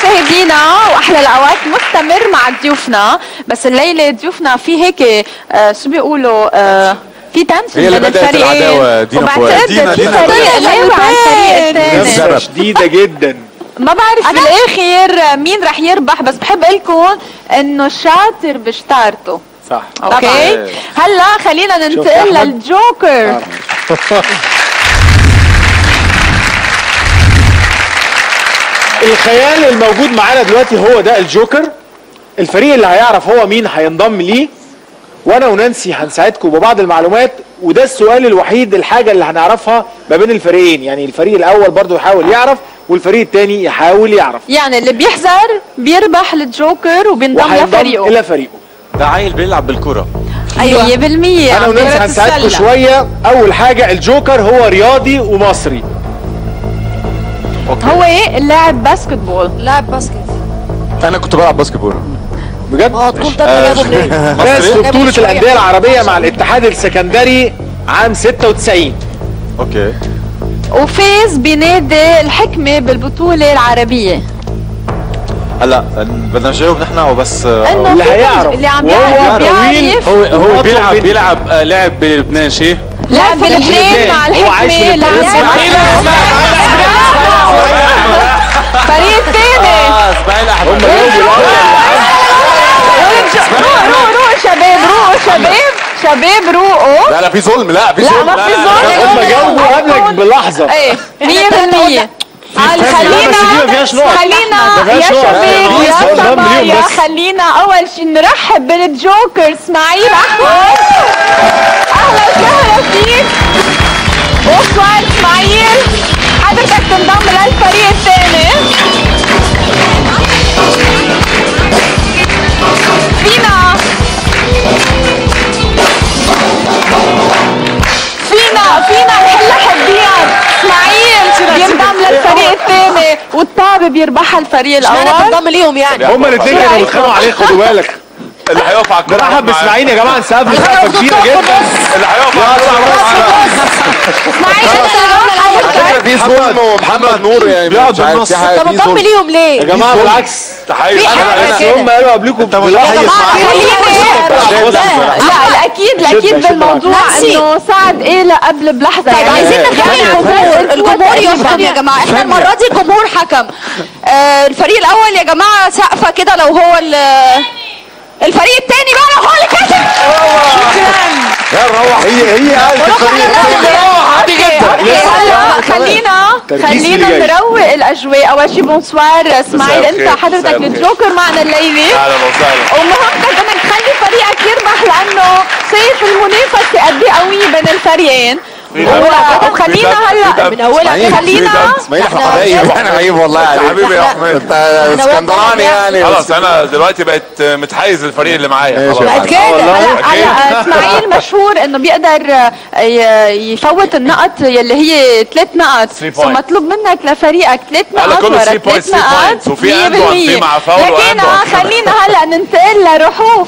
مشاهدينا واحلى الاوقات مستمر مع ضيوفنا بس الليله ضيوفنا في هيك آه شو بيقولوا آه في تنشن هي اللي بين بدأت الفريقين العداوة، دينا فؤاد. وبعتقد دينا- في دينا فريق بدأت. قلاوي على الفريق الثاني نفسه شديده جدا ما بعرف بالاخر مين رح يربح بس بحب لكم انه الشاطر بشطارته صح اوكي هلا خلينا شفت ننتقل أحمد؟ للجوكر الخيال الموجود معانا دلوقتي هو ده الجوكر الفريق اللي هيعرف هو مين هينضم ليه وانا ونانسي هنساعدكم ببعض المعلومات وده السؤال الوحيد الحاجه اللي هنعرفها ما بين الفريقين يعني الفريق الاول برضو يحاول يعرف والفريق الثاني يحاول يعرف يعني اللي بيحذر بيربح الجوكر وبينضم وهينضم لفريقه الى فريقه ده عيل بيلعب بالكرة ايوه 100% انا عم ونانسي كرة هنساعدكم السلة. شويه اول حاجه الجوكر هو رياضي ومصري هو ايه اللاعب باسكت بول لاعب باسكت انا كنت بلعب باسكت بول بجد اه تكون ده جابه منين؟ فاز في جابه بطوله شوية. الانديه العربيه مع الاتحاد السكندري عام 96 اوكي وفاز بنادي الحكمة بالبطولة العربية هلا بدنا نجاوب نحن وبس آه، انه اللي في هيعرف اللي عم وهو بيعرف طويل بيعرف هو هو أطول بيلعب مني. بيلعب آه، لعب بلبنان شيء لعب بلبنان مع هو عايش في الحكمة لبنان. لعب فريق الثاني اه اسماعيل احمد هم جاوبوا الاول روق روق روق شباب روق شباب شباب روقوا لا لا في ظلم لا في لا ظلم ما في ظلم هم جاوبوا قبلك بلحظه ايه 100% قال بس دي ما خلينا فيهاش نقط خلينا ما فيهاش يا نقط. شباب في يا ظلم صبايا مليون بس. خلينا اول شيء نرحب بالجوكر اسماعيل احمد اهلا وسهلا فيك بونسوار اسماعيل حضرتك تنضم للفريق الثاني فينا فينا فينا نحل حديان اسماعيل بينضم للفريق الثاني والطابة بيربحها الفريق اشمعنى الاول تنضم ليهم يعني؟ هم الاثنين كانوا بيتخانقوا عليه خدوا بالك اللي هيقف على الكوره نرحب باسماعيل يا جماعه نسقف له سقفه كبيره جدا اللي هيقف على الكوره اسماعيل انت حضرتك في ظلم ومحمد نور يعني بيقعد مش عارف بالنص. في حاجه طب في انضم ظلم ليهم يا ليه؟ جماعه بالعكس تحيز في حاجة بس كده. هم قالوا قبلكم انت مش بالعكس عايز خلينا لا الاكيد الاكيد شدة بالموضوع نفسي. انه سعد ايه قبل بلحظه طيب يعني عايزين نخلي الجمهور الجمهور يحكم يا جماعه احنا المره دي الجمهور حكم آه الفريق الاول يا جماعه سقفه كده لو هو ال- الفريق الثاني بقى لو هو اللي كسب يا نروح هي هي قالت الفريق عادي جدا هلا خلينا تركيز خلينا اللي جاي. نروق الاجواء اول شيء بونسوار اسماعيل مساء انت الخير، حضرتك مساء الخير. الجوكر معنا الليله اهلا وسهلا ومهمتك انك تخلي فريقك يربح لانه شايف المنافسه قد ايه قوية بين الفريقين و- وخلينا هلا من اولها خلينا اسماعيل احنا حبايب احنا حبايب والله عليك حبيبي يا احمد انت اسكندراني يعني خلاص انا دلوقتي بقيت متحيز للفريق اللي معايا ماشي. خلاص بقت كده هلا هلا اسماعيل مشهور انه بيقدر آه، ي- يفوت النقط يلي هي ثلاث نقط Three سو points. مطلوب منك لفريقك ثلاث هلا نقط كله ورا three points, ثلاث three نقط points. وفي and one، في 100%. مع فاول لكن وand one. خلينا هلا ننتقل لرحوف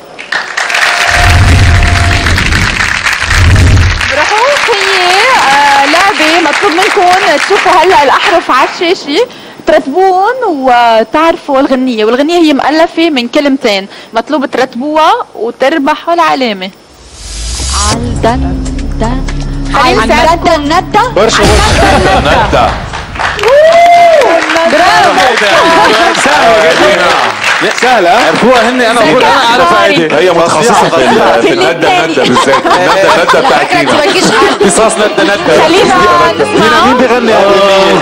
رحوف هي آه، لعبة مطلوب منكم تشوفوا هلا الأحرف على الشاشة ترتبون وتعرفوا الغنية والغنية هي مؤلفة من كلمتين مطلوب ترتبوها وتربحوا العلامة عالدن دن خلينا نساعد ندى ندى برشا برشا ندى برافو سهله جدا سهله ها؟ عرفوها هن انا بقول انا اعرف هيدي هي متخصصه في ال- في الندى الندى بالذات الندى الندى بتاعتينا ما تجيش حد قصص ندى ندى خلينا مين نسمع بيغني هالأغنية؟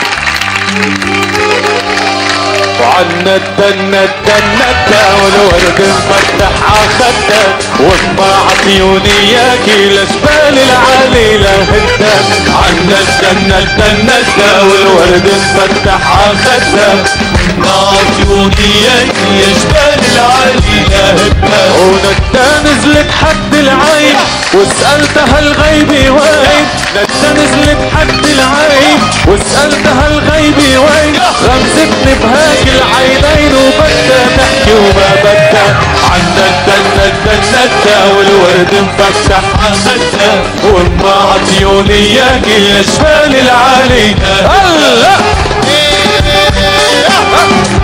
وعنا الدنة الندى والورد مفتح عخدة واسمع عطيوني ياكي لجبال العالي لهدى عنا الدنة الندى والورد مفتح عخدة عطيوني ياكي لجبال العالي لهدى وندى نزلت حد العين وسألتها الغيبي وين ندى نزلت حد العين وسألتها الغيبي وين غمزتني بهاك العينين وبدها تحكي وما بدها عنا الدنة الدنة الدنة والورد مفتح عخدها وما عطيوني اياكي يا جبال العالي هلا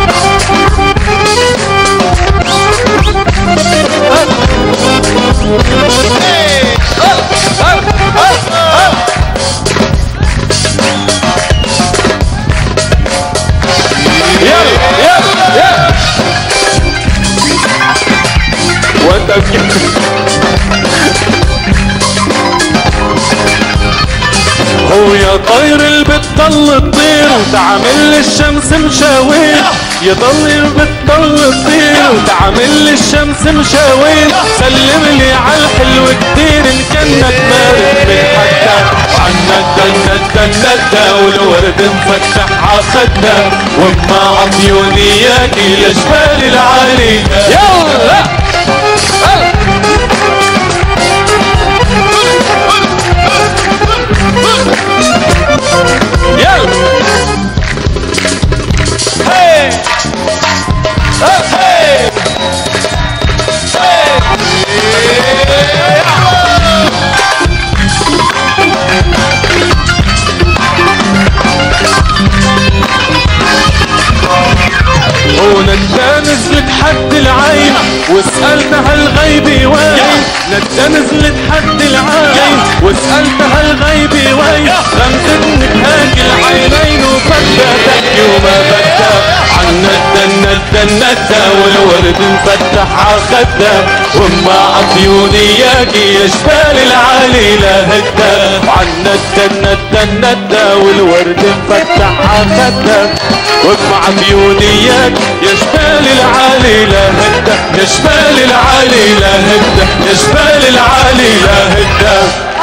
يلا يلا يلا وانت هو يا طير اللي بتضل تطير وتعمل الشمس مشاوير يا طير بتضل تطير وتعمل الشمس مشاوير سلم لي على الحلو كتير ان كانك مارد من حتى عنك دنا دنا والورد مفتح عخدنا وما عطيوني اياكي لجبال العالي يلا يلا هي هي ونجا نزلت حد العين وسألنا هالغيب وين نجا نزلت حد العين وسألنا هالغيب وين غمزتني بهاك العينين وفتتك وما بدك عنا الدنة الدنة والورد مفتح عخدة وما عطيوني اياكي يا جبال العالي لهدة وعنا الدنة الدنة والورد مفتح عخدة وما عطيوني اياك يا جبال العالي لهدة يا جبال العالي لهدة يا جبال العالي لهدة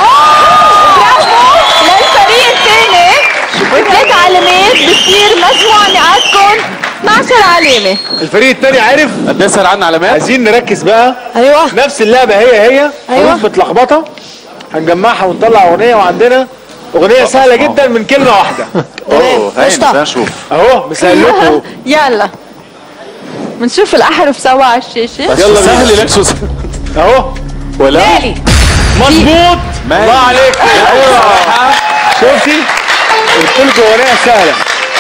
للفريق الثاني وثلاث علامات بتصير مجموع نقاطكم 12 علامة الفريق التاني عارف قد ايه صار عندنا علامات؟ عايزين نركز بقى ايوه نفس اللعبه هي هي أيوة. حروف متلخبطه هنجمعها ونطلع اغنيه وعندنا اغنيه سهله جدا من كلمه واحده اوه هاي قشطة. بدنا نشوف اهو مسهل لكم أهو. يلا بنشوف الأحرف سوا على الشاشة يلا بينا. سهل لك شو سهل. اهو ولا مالي مظبوط مالي. الله عليك ايوه شفتي قلت لكم اغنيه سهله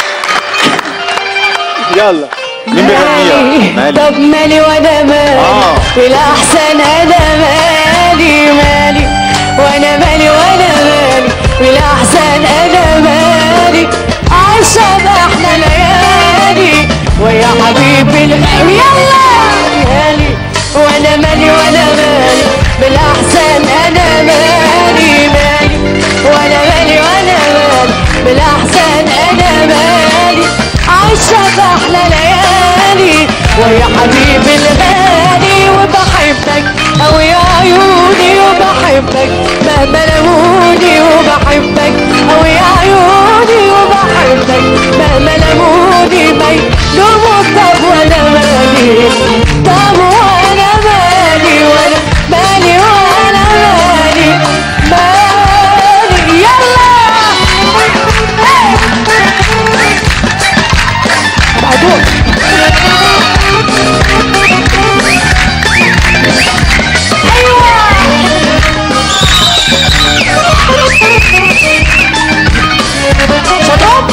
يلا مين بيغنيها؟ مالي طب مالي وانا مالي آه. والاحسن انا مالي مالي وانا مالي وانا مالي والاحسن انا مالي عايشة باحلى ليالي ويا حبيبي الغالي يلا مالي وانا مالي وانا مالي بالاحسن انا مالي مالي وانا مالي وانا مالي بالاحسن انا مالي عايشة باحلى ليالي ويا حبيبي الغالي وبحبك او يا عيوني وبحبك مهما لموني وبحبك او يا عيوني وبحبك مهما لموني ما يلوموا طب وانا مالي طب وانا مالي وانا مالي وانا مالي مالي يلا بعدين شطوب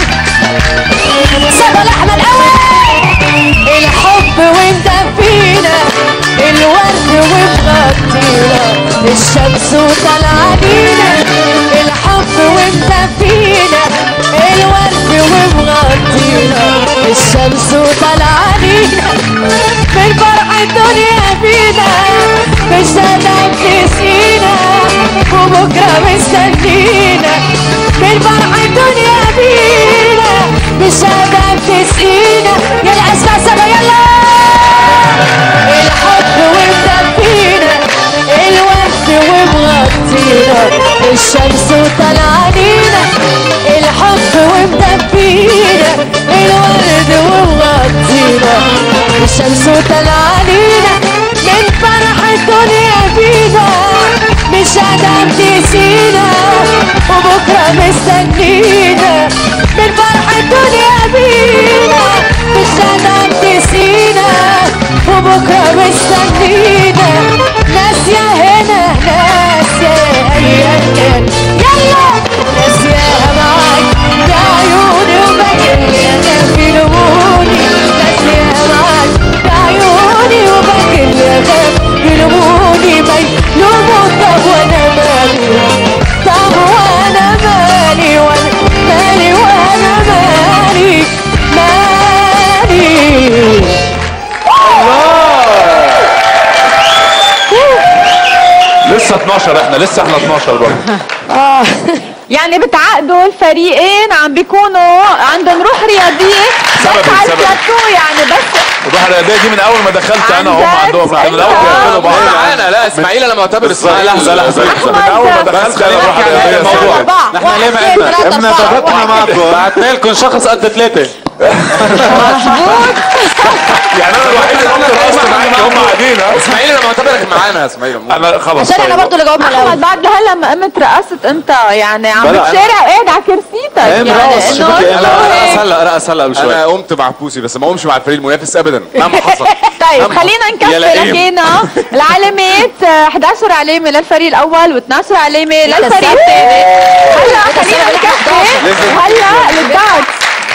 صدى الاحمد اول الحب وانت فينا الورد ومغطينا الشمس وطالعه لينا الحب وانت فينا الورد ومغطينا الشمس وطالعه لينا من فرح الدنيا فينا مش هنام نسينا وبكره مستنينا من فرح الدنيا فينا مش هنام تسقينا يلا اسمع سما يلا الحب ومدفينا الورد ومغطينا الشمس وطالعه لينا الحب ومدفينا الورد ومغطينا الشمس وطالعه لينا من فرح الدنيا فينا مش هنام تسينا وبكره مستنينا من فرح الدنيا فينا مش هنام تسينا وبكره مستنينا ناس يا هنا ناس يا ايام كان يلا ناس يا معاك يا عيوني وبكر يا في لموني ناس يا معاك يا عيوني احنا لسه احنا 12 برضه يعني بتعقدوا الفريقين عم بيكونوا عندهم روح رياضيه سببي- بس على سببي. البلاتو يعني بس الروح الرياضيه دي من اول ما دخلت انا هم عندك عندهم روح من اول أنت. بيعملوا بعض معانا لا اسماعيل انا معتبر اسماعيل لحظه لحظه من اول ما دخلت انا روح الرياضيه يلا أربعة نحن واحد ليه اثنين معنا؟ ثلاثة ابنا أربعة ضغطنا واحد. معكم بعتنا لكم شخص قد ثلاثة يعني انا الوحيد اللي قلت الرقص معاك هم قاعدين ها اسماعيل انا معتبرك معانا يا اسماعيل انا خلاص عشان انا طيب. برضه اللي جاوبنا احمد الاول بعد لهلا ما قمت رقصت انت يعني عم بلا، بتشارع قاعد على كرسيتك ايه يعني مرقص، شو انه بدك إنه رقص هيك. هلا رقص هلا قبل شوي انا قمت مع بوسي بس ما قومش مع الفريق المنافس ابدا مهما حصل طيب مهما خلينا حصل. نكفي يا لئيم. لكينا العلامات آه، 11 علامه للفريق الاول و12 علامه للفريق الثاني هلا خلينا نكفي هلا للدارتس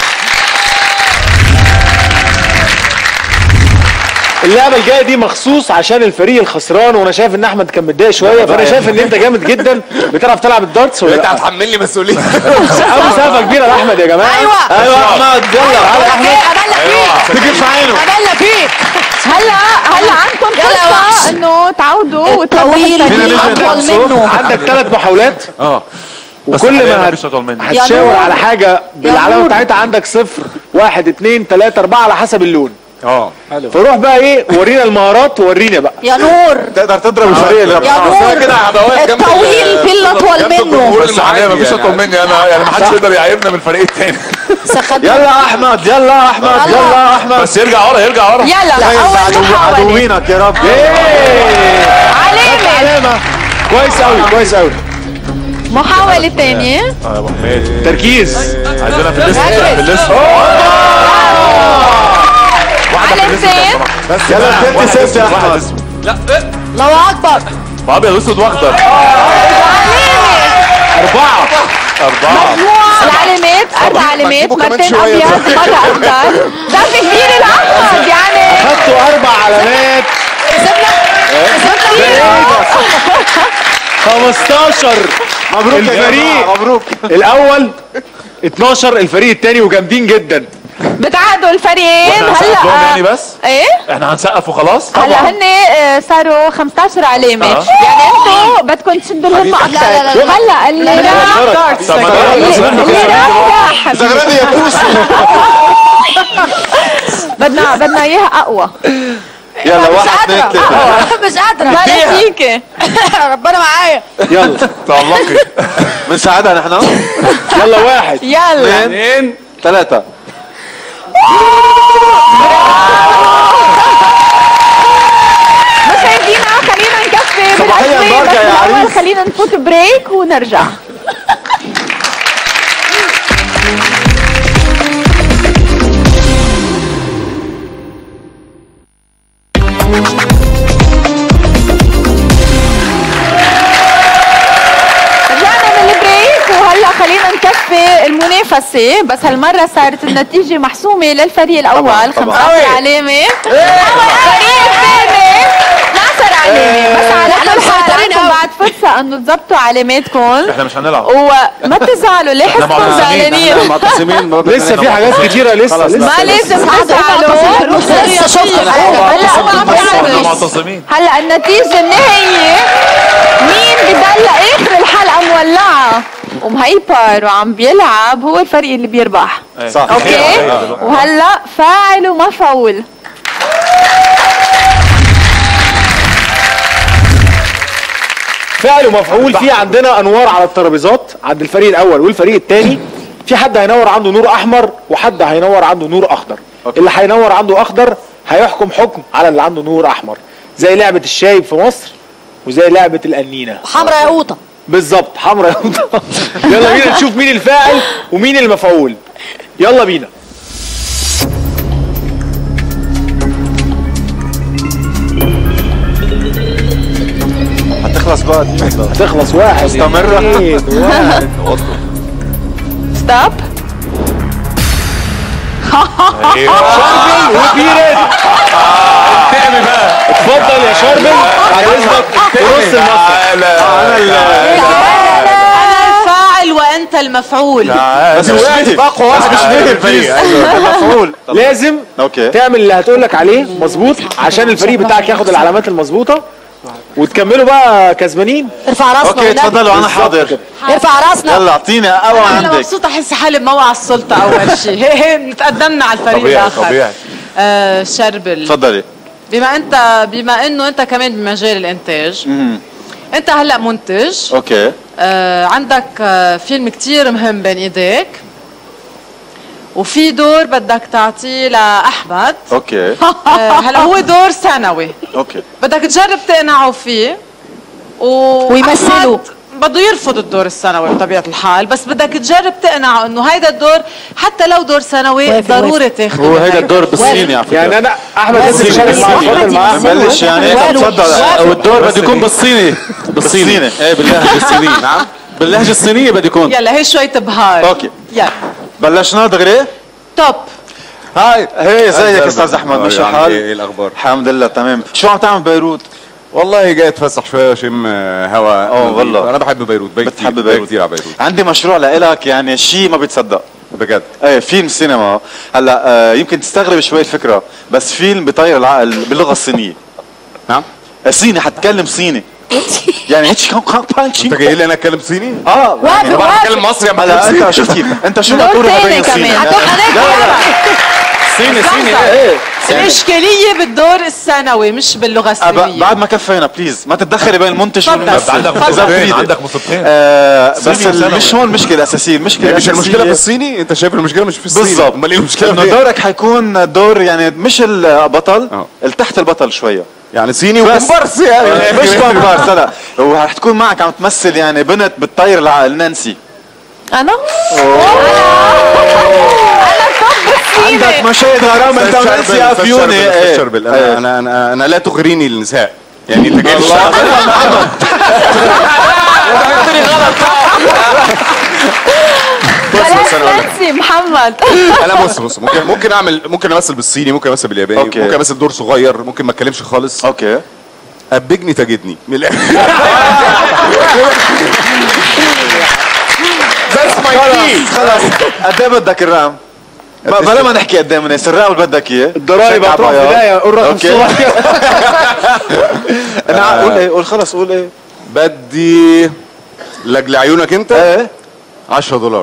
اللعبه الجايه دي مخصوص عشان الفريق الخسران وانا شايف ان احمد كان متضايق شويه فانا شايف ان انت جامد جدا بتعرف تلعب الدارتس ولا انت لا؟ هتحملني مسؤوليه ابو مسافه كبيره لاحمد يا جماعه ايوه ايوه احمد يلا تعال احمد ابلغ فيه تجيب في عينه ابلغ فيه هلا هلا عندكم يلا وحش. فرصه انه تعودوا الطويل وتوضحوا في الفريق. اطول منه عندك ثلاث محاولات اه وكل ما هت- مش اطول مني هتشاور على حاجه بالعلامه نور. بتاعتها عندك صفر واحد اتنين تلاته اربعه على حسب اللون اه فروح بقى ايه ورينا المهارات وورينا بقى يا نور تقدر تضرب الفريق اللي يا نور كده هبقى واقف جنب الطويل في اللي اطول جنب منه الجمهور بس المعادي عادي مفيش يعني اطول مني انا يعني ما حدش يقدر يعيبنا من الفريق التاني سخد يلا احمد يلا احمد يلا احمد بس يرجع ورا يرجع ورا يلا خير اول عدو محاوله عدوينك يا رب علامه علامه كويس قوي كويس قوي محاوله ثانيه اه يا ابو حميد تركيز عايزينها في الليست في الليست علامتين بس يلا بقى، التلت واحد ست يا اسود، واحد أحمد. اسود. الله اكبر ابيض اسود واخضر اربعه اربعه العلامات اربع علامات كمان مرتين شوية. ابيض مره اخضر ظرف كبير الاحمد يعني خدتوا اربع علامات كسبنا 15 مبروك يا الفريق. جماعة مبروك الاول 12 الفريق الثاني وجامدين جدا بتعادوا الفريقين واحنا هنسقف لهم يعني هلا بس ايه احنا هنسقف وخلاص هلا هن آه، صاروا 15 علامه آه. يعني انتوا بدكم تشدوا الهمه اكثر لا، لا، لا. هلا اللي راح طب ما ده اللي لازم اللي راح راح زغراني يا بوسي بدنا بدنا اياها اقوى يلا مش واحد اثنين قادرة ثلاثة مش قادرة بلا فيك ربنا معايا يلا تألقي بنساعدها نحن يلا واحد يلا اثنين ثلاثة مشاهدينا خلينا نكفي صباحية بالأسئلة، مباركة بس يا الأول عريس. خلينا نفوت بريك ونرجع رجعنا من البريك وهلا خلينا نكفي المنافسة بس هالمرة صارت النتيجة محسومة للفريق الأول 15 علامة الفريق الثاني 12 علامة بس على إحنا كل حال مسيطرين عندكم أوي. بعد فرصة إنه تظبطوا علاماتكم احنا مش هنلعب وما تزعلوا ليه حسكم معتصمين، زعلانين معتصمين مرة لسه في حاجات كتيره لسه خلاص، لسه ما لازم تزعلوا لسه شفت هلا الحاجة هو عم احنا بيعرف. معتصمين هلا النتيجة النهائية مين بضل لاخر الحلقة مولعة ومهيبر وعم بيلعب هو الفريق اللي بيربح صح اوكي وهلا فاعل ومفعول فعل ومفعول في عندنا انوار على الترابيزات عند الفريق الاول والفريق الثاني في حد هينور عنده نور احمر وحد هينور عنده نور اخضر اللي هينور عنده اخضر هيحكم حكم على اللي عنده نور احمر زي لعبه الشايب في مصر وزي لعبه القنينه حمرا يا قوطة بالظبط حمرا يلا بينا نشوف مين الفاعل ومين المفعول يلا بينا هتخلص بقى دي تخلص واحد مستمرة. اتنين، واحد ستوب شاربل وبيرد تعمل بقى اتفضل يا شاربل بعد اذنك في نص المسرح انا انا الفاعل وانت المفعول بس مش مهم اقوى واحد مش مهم الفريق. مفعول لازم اوكي تعمل اللي هتقول لك عليه مظبوط عشان الفريق بتاعك ياخد العلامات المظبوطه وتكملوا بقى كسبانين ارفع راسنا اوكي والنبي. تفضلوا انا بالظبط حاضر كده. ارفع راسنا يلا اعطيني اقوى انا عندك مبسوطه احس حالي بموقع السلطه اول شيء هي هي تقدمنا على الفريق طبيعي الاخر طبيعي آه شربل تفضلي بما انت بما انه انت كمان بمجال الانتاج انت هلا منتج اوكي آه عندك آه فيلم كتير مهم بين ايديك وفي دور بدك تعطيه لاحمد اوكي آه هلا هو دور ثانوي اوكي بدك تجرب تقنعه فيه و... ويمثله. أحمد بده يرفض الدور الثانوي بطبيعه الحال بس بدك تجرب تقنعه انه هيدا الدور حتى لو دور ثانوي وافق، ضروري تاخذه هو هيدا الدور بالصيني على فكره يعني انا احمد لازم بالصيني. يشارك معاه اتفضل معاه نبلش يعني وارد. تفضل او الدور بده يكون بالصيني بالصيني بالصيني. ايه باللهجه الصينيه نعم باللهجه الصينيه بده يكون يلا هي شوية بهار اوكي يلا بلشنا دغري توب هاي هي ازيك استاذ احمد مش ايه الحال الاخبار الحمد لله تمام شو عم تعمل ببيروت والله جاي اتفسح شويه واشم هوا اه والله. انا بحب بيروت باجي بتحب كتير- بيروت. باجي كتير على بيروت عندي مشروع لإلك يعني شيء ما بيتصدق بجد ايه فيلم سينما هلا آه يمكن تستغرب شوي الفكره بس فيلم بطير العقل باللغه الصينيه نعم صيني حتكلم صيني يعني هيك كان كان بانشي انت جاي لي انا اتكلم صيني اه وافق بعرف وافق اتكلم مصري اما هلا اتكلم انت صيني شو كيف انت شو دور ناطورها تاني بين صيني كمان. لا لا صيني صيني لا ايه الإشكالية بالدور الثانوي مش باللغة أبا- الصينية بعد ما كفينا بليز ما تتدخلي بين المنتج تفضل. والممثل عندك إذا مصيبتين بتريدي. عندك مصيبتين آه بس صيني ال- وثانوي. مش هون المشكله الاساسيه المشكله مش المشكله في الأساسية- الصيني انت شايف المشكله مش في الصيني بالضبط امال ايه المشكله انه فين؟ دورك حيكون دور يعني مش البطل اه. التحت البطل شويه يعني صيني بس. وكومبارس يعني مش كومبارس لا ورح تكون معك عم تمثل يعني بنت بتطير العقل نانسي انا عندك مشاهد غرام انت أستاذ ونانسي شربل، أستاذ افيوني شربل، أستاذ ايه. شربل ايه. انا انا انا انا لا تغريني النساء يعني انت جاي الله بص بص انا اقول لك نانسي محمد انا بص بص ممكن ممكن اعمل ممكن امثل بالصيني ممكن امثل بالياباني أوكي. ممكن امثل دور صغير ممكن ما اتكلمش خالص اوكي ابجني تجدني من الاخر خلص خلص قد ايه بدك الرقم؟ ما- بلا ما نحكي قد ايه من الرقم اللي بدك اياه الضرايب شيك هتروح عباية. بدايه قول رقم أوكي. صغير انا قول ايه قول خلص قول ايه بدي لاجل عيونك انت ايه 10 دولار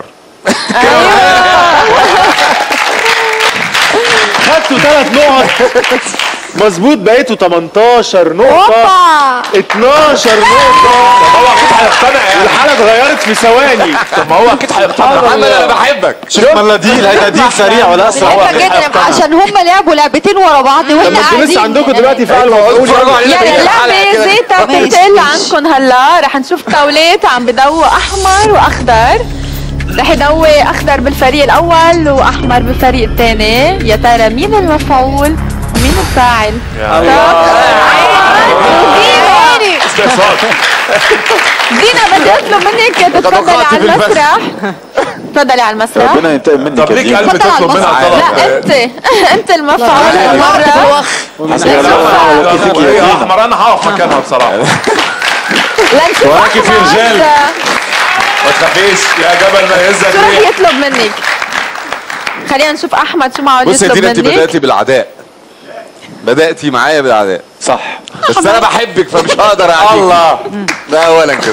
خدتوا ثلاث نقط مظبوط بقيتوا 18 نقطة اوبا 12 نقطة هو اكيد هيقتنع يعني الحالة اتغيرت في ثواني طب ما هو اكيد هيقتنع محمد، أنا بحبك شوف مالها ديل هيدا ديل سريع ولا اسرع بحبك جدا عشان هم لعبوا لعبتين ورا بعض طب واحنا ما انتوا لسه قاعدين عندكم دلوقتي فعل مفعول يعني اللعبة زيتها بتنتقل عندكم هلا رح نشوف طاولات عم بدوق احمر واخضر رح يدوي اخضر بالفريق الاول واحمر بالفريق الثاني يا ترى مين المفعول ومين الفاعل دينا بدي اطلب منك تتفضلي على المسرح تفضلي على المسرح ربنا ينتقم منك طب ليك يا قلب اتفضل على تطلب منها المسرح. طلب لا انت انت المفعول المرة هي احمر انا هقف مكانها بصراحه لنشوف وراكي في أحمد رجال. ما تخافيش يا جبل ما يهزك شو رح ريح يطلب منك خلينا نشوف احمد شو معود بص يا يطلب دينا انت منك بداتي بالعداء بداتي معايا بالعداء صح بس انا بحبك فمش هقدر اعديك الله ده اولا كده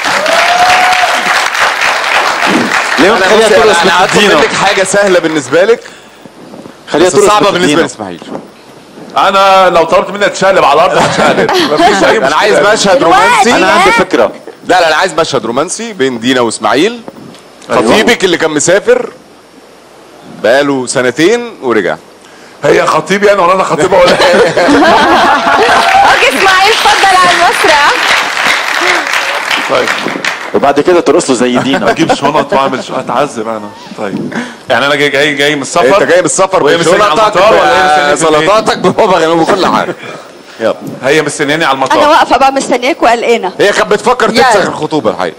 ليه ما انا تخليها بصي، ترقص انا مع هطلب دينا منك حاجه سهله بالنسبه لك خليها بس ترقص صعبه مثل بالنسبه دينا. لاسماعيل انا لو طلبت مني اتشقلب على الارض هتشقلب مفيش اي انا عايز مشكلة. مشهد رومانسي انا عندي فكره لا لا انا عايز مشهد رومانسي بين دينا واسماعيل خطيبك اللي كان مسافر بقاله سنتين ورجع هي خطيبي انا ولا انا خطيبها ولا ايه اوكي اسماعيل تفضل على المسرح طيب وبعد كده ترقص له زي دينا اجيب شنط واعمل شو هتعذب انا طيب يعني انا جاي جاي جاي من انت السفر جاي من السفر وهي مستنية على بشنطك المطار ولا هي مستنية في البيت؟ بسلطاتك ببابا غنوم بكل حاجه يلا هي مستنياني على انا المطار واقفه بقى مستنياك وقلقانه هي كانت بتفكر يلا. تفسخ الخطوبه الحقيقه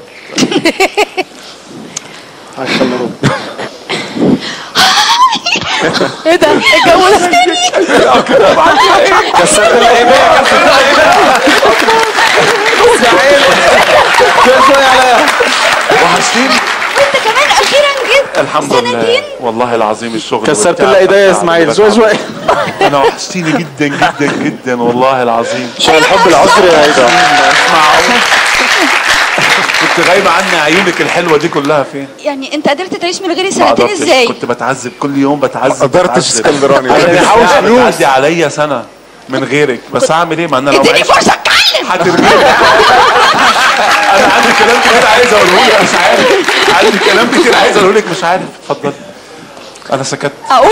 ايه ده اتجوزتني كسرت لها ايديها كسرت لها ايديها شوي عليها وحشتيني انت كمان اخيرا جيت الحمد لله والله العظيم الشغل كسرت والتعب لها ايديا يا بتاع اسماعيل اللي شوي بتعب. شوي انا وحشتيني جدا جدا جدا والله العظيم شو الحب العذري يا هيدا اسمعوا كنت غايبه عني عيونك الحلوه دي كلها فين؟ يعني انت قدرت تعيش من غيري ما سنتين قدرتش. ازاي كنت بتعذب كل يوم بتعذب قدرتش بتعذب. اسكندراني انا ولا بحاول بتحوش فلوس. تعدي عليا سنه من غيرك بس هعمل ايه ما انا لو اديني معيش فرصه اتكلم هترميني انا عندي كلام كتير عايز اقوله لك مش عارف عندي كلام كتير عايز اقوله لك مش عارف اتفضلي انا سكت اقول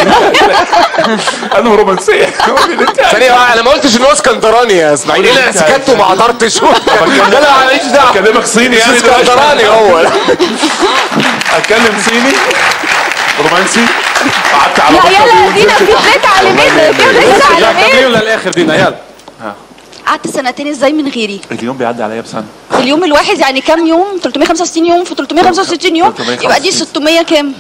انا رومانسيه قولي اللي انت عايزاه. ثانية واحدة، انا ما قلتش ان هو اسكندراني يا اسماعيل انا سكت وما عطرتش لا لا ماليش دعوه اكلمك صيني يعني دلوقتي؟ اسكندراني هو اتكلم صيني رومانسي قعدت على لا بطة يلا بيقول دينا في ثلاث علامات في ثلاث علامات للاخر دينا يلا قعدت سنتين ازاي من غيري اليوم بيعدي عليا بسنه في اليوم الواحد يعني كام يوم 365 يوم في 365 يوم 365. يبقى دي 600 كام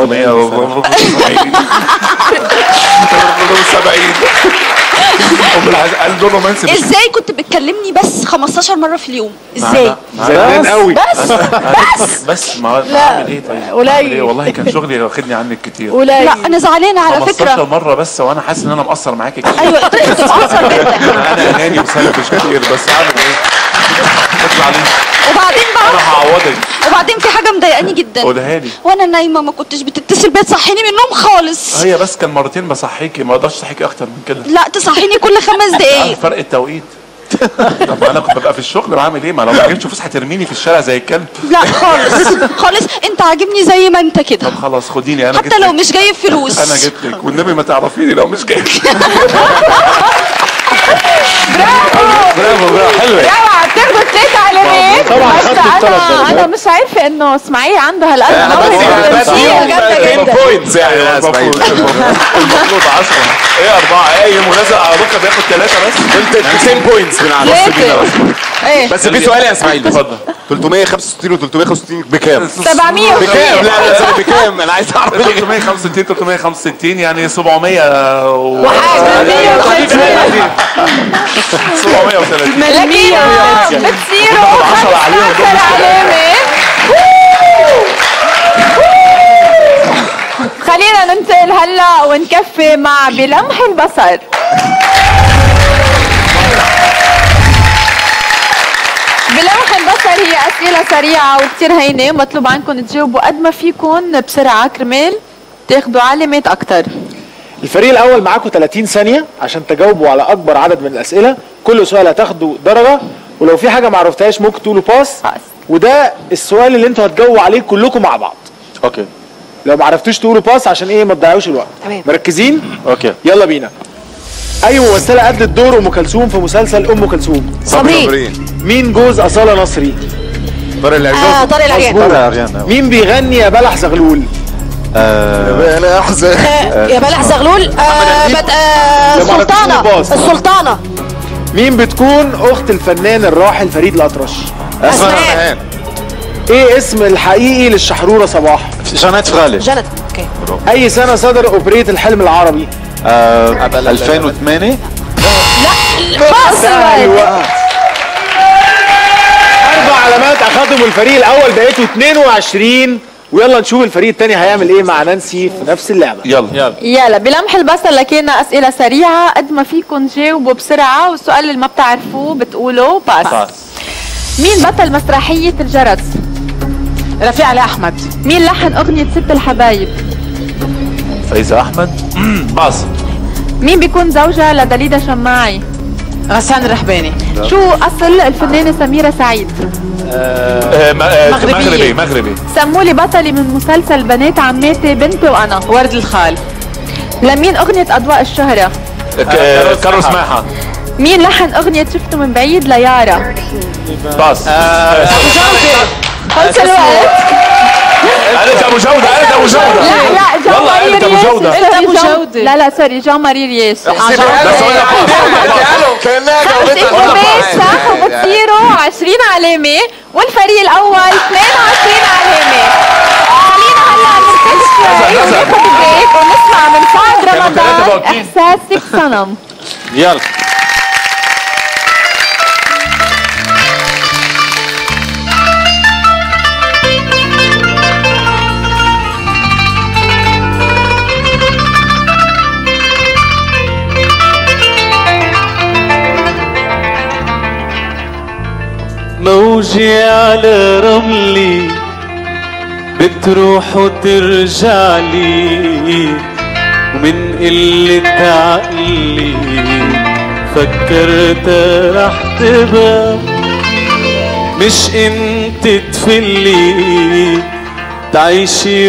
970 ام العز قلب رومانسي مش ازاي كنت بتكلمني بس 15 مره في اليوم ازاي زمان قوي بس بس بس ما اعمل ايه طيب قليل. أعمل إيه؟ والله كان شغلي واخدني عنك كتير قليل لا انا زعلانه على 15 فكره مره بس وانا حاسس ان انا مقصر معاكي كتير ايوه انت كنت مقصر جدا انا اناني وسلبش كتير بس هعمل ايه؟ اطلع ليه؟ وبعدين انا بقى هعوضك وبعدين في حاجه مضايقاني جدا قولها لي وانا نايمه ما كنتش بتتصل بيا تصحيني من النوم خالص هي بس كان مرتين بصحيكي ما اقدرش اصحيكي اكتر من كده لا تصحيني كل خمس عارف دقايق فرق التوقيت طب ما انا كنت ببقى في الشغل بعمل ايه ما لو ما جبتش فلوس هترميني في الشارع زي الكلب لا خالص خالص انت عاجبني زي ما انت كده طب خلاص خديني انا حتى جبت لو لك. مش جايب فلوس انا جبت لك والنبي ما تعرفيني لو مش جايب برافو برافو حلوه اوعى بتاخدوا ثلاث علامات طبعاً بس خدت الثلاث انا درجات. انا مش عارفه انه اسماعيل عنده هالقد انا بس موهبة انا بس تمثيل جامده جدا بوينتس يعني يا المفروض اسماعيل المفروض 10 ايه اربعه ايه منازع على بكره بياخد ثلاثه بس انت 10 بوينتس من على نص دينا بس. ايه بس في سؤال يا اسماعيل اتفضل 365 و 365 بكام؟ 700 بكام؟ لا لا سوري بكام؟ انا عايز اعرف 365 365 يعني 700 و وحاجه 730 لكن بتصيروا 10 عليهم دول 15 مش علامه خلينا ننتقل هلا ونكفي مع بلمح البصر بلمح البصر هي أسئلة سريعة وكتير هينة مطلوب عنكم تجاوبوا قد ما فيكم بسرعة كرمال تاخدوا علامات أكتر الفريق الاول معاكم 30 ثانيه عشان تجاوبوا على اكبر عدد من الاسئله كل سؤال هتاخدوا درجه ولو في حاجه ما عرفتهاش ممكن تقولوا باس باس. وده السؤال اللي انتوا هتجاوبوا عليه كلكم مع بعض اوكي لو ما عرفتوش تقولوا باس عشان ايه ما تضيعوش الوقت تمام. مركزين اوكي يلا بينا اي ممثله ادت دور ام كلثوم في مسلسل ام كلثوم صابرين مين جوز اصاله نصري طارق العرجاوي اه طارق العريان مظبوط. طارق عريان مين بيغني يا بلح زغلول انا احزن آه، يا بلح زغلول آه بت- آه لو ما عرفتش السلطانة تقول باص. السلطانة مين بتكون اخت الفنان الراحل فريد الاطرش اسماء ايه اسم الحقيقي للشحروره صباح جانيت فغالي جنت اوكي اي سنه صدر اوبريت الحلم العربي آه 2008 الوقت اربع علامات اخدهم الفريق الاول بقيتوا 22 ويلا نشوف الفريق الثاني هيعمل ايه مع نانسي في نفس اللعبه يلا يلا يلا بلمح البصر لكينا أسئلة سريعة قد ما فيكم تجاوبوا بسرعة والسؤال اللي ما بتعرفوه بتقولوا باس باس. مين بطل مسرحية الجرس؟ رفيع علي احمد مين لحن أغنية ست الحبايب؟ فايزه احمد باص مين بيكون زوجة لدليدا شماعي؟ غسان الرحباني شو أصل الفنانة سميرة سعيد؟ آه، م- آه، مغربية. مغربي مغربي سموا لي بطلي من مسلسل بنات عماتي بنتي وأنا ورد الخال لمين أغنية أضواء الشهرة؟ آه، كارو سماحه مين لحن أغنية شفته من بعيد ليارا؟ باص خلص الوقت قالت ابو جوده قالت ابو جوده لا لا جان والله ماري قالت ابو رياس جوده سوري، أبو جان- جودة. لا لا سوري جان ماري رياس بس أقول لك كانها خمس جاوبتها إجابات صح وبتصيروا 20 علامة والفريق الأول 22 علامة خلينا هلا نركز شوي وناخد بريك ونسمع من سعد كانوا ثلاثة رمضان باقيين. إحساسك صنم يلا موجي على رملي بتروح وترجع لي ومن قلة عقلي فكرت رح تبقى مش انت تفلي تعيشي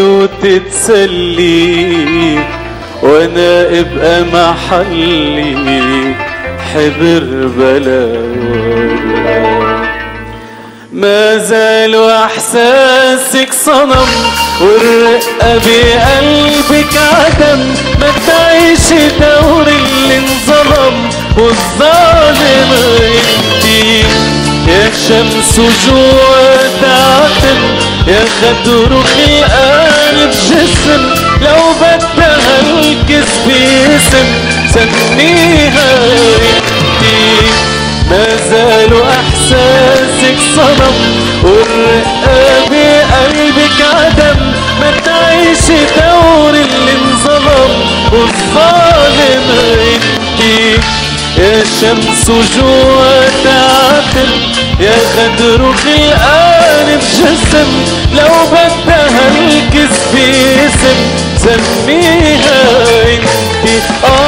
وتتسلي وانا ابقى محلي حبر بلا ولا ما زال احساسك صنم والرقة بقلبك عدم ما تعيشي دور اللي انظلم والظالم انتي يا شمس جوا تعتم يا خدر خلقان بجسم لو بدها الكذب اسم سميها انتي ما زال احساسك صنم والرقة بقلبك عدم ما تعيشي دور اللي انظلم والظالم انتي يا شمس جوا تعتم يا خدر خلقان بجسم لو بدها الكذب اسم سميها انتي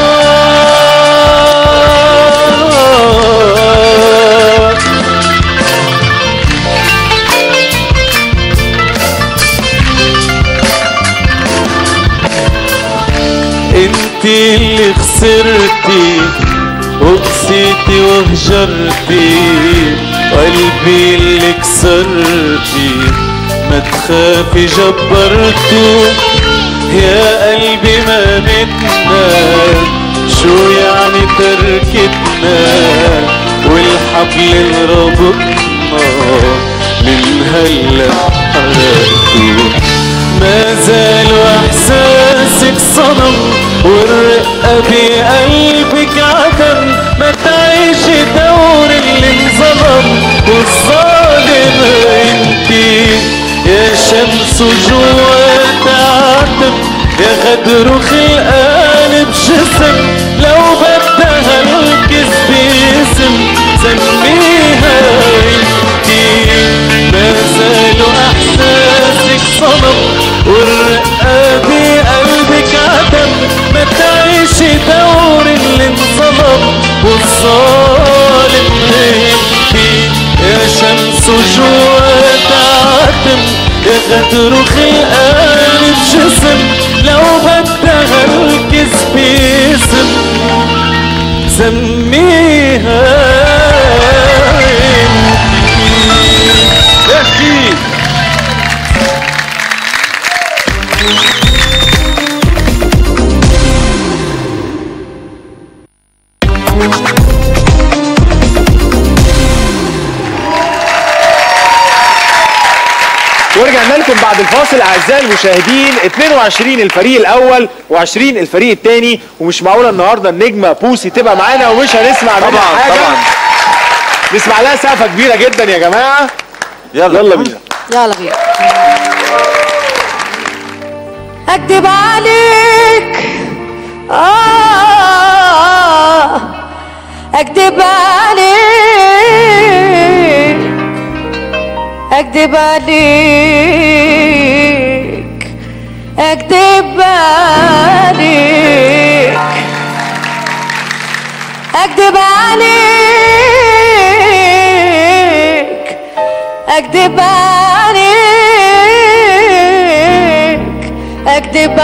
آه انتي اللي خسرتي وقسيتي وهجرتي قلبي اللي كسرتي ما تخافي جبرته يا قلبي ما متنا شو يعني تركتنا والحبل اللي ربطنا من هلا حرقته ما زال احساسك صنم والرقة بقلبك عدم ما تعيشي دور اللي انظلم والظالم انتي يا شمس جوا تعتم يا غدر خلقان بجسم لو بدها الكذب اسم سميها انتي ما زال احساسك صنم والرقة بقلبك عدم ما تعيشي دور اللي انظلم والظالم انتي يا شمس جوا تعتم يا غدر خلقان بجسم لو بدها الكذب اسم سميها ميرسي ورجعنا لكم بعد الفاصل اعزائي المشاهدين 22 الفريق الاول و20 الفريق الثاني ومش معقوله النهارده النجمه بوسي تبقى معانا ومش هنسمع منها طبعا حاجه طبعا نسمع لها سقفه كبيره جدا يا جماعه يلا يلا بينا يلا بينا اكدب عليك آه اكدب عليك اكدب عليك اكدب عليك اكدب عليك اكدب عليك اكدب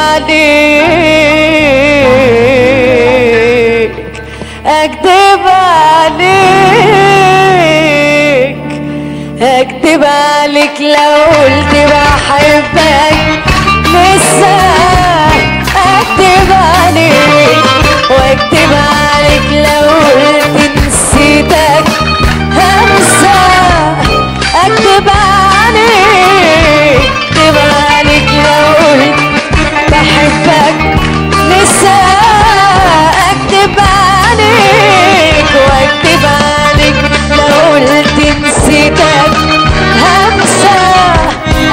عليك اكدب عليك اكدب عليك لو قلت بحبك لسه اكدب عليك واكدب عليك لو قلت نسيتك هنسى اكدب عليك اكدب عليك لو قلت بحبك لسه اكدب عليك واكدب عليك لو قلت نسيتك هنسى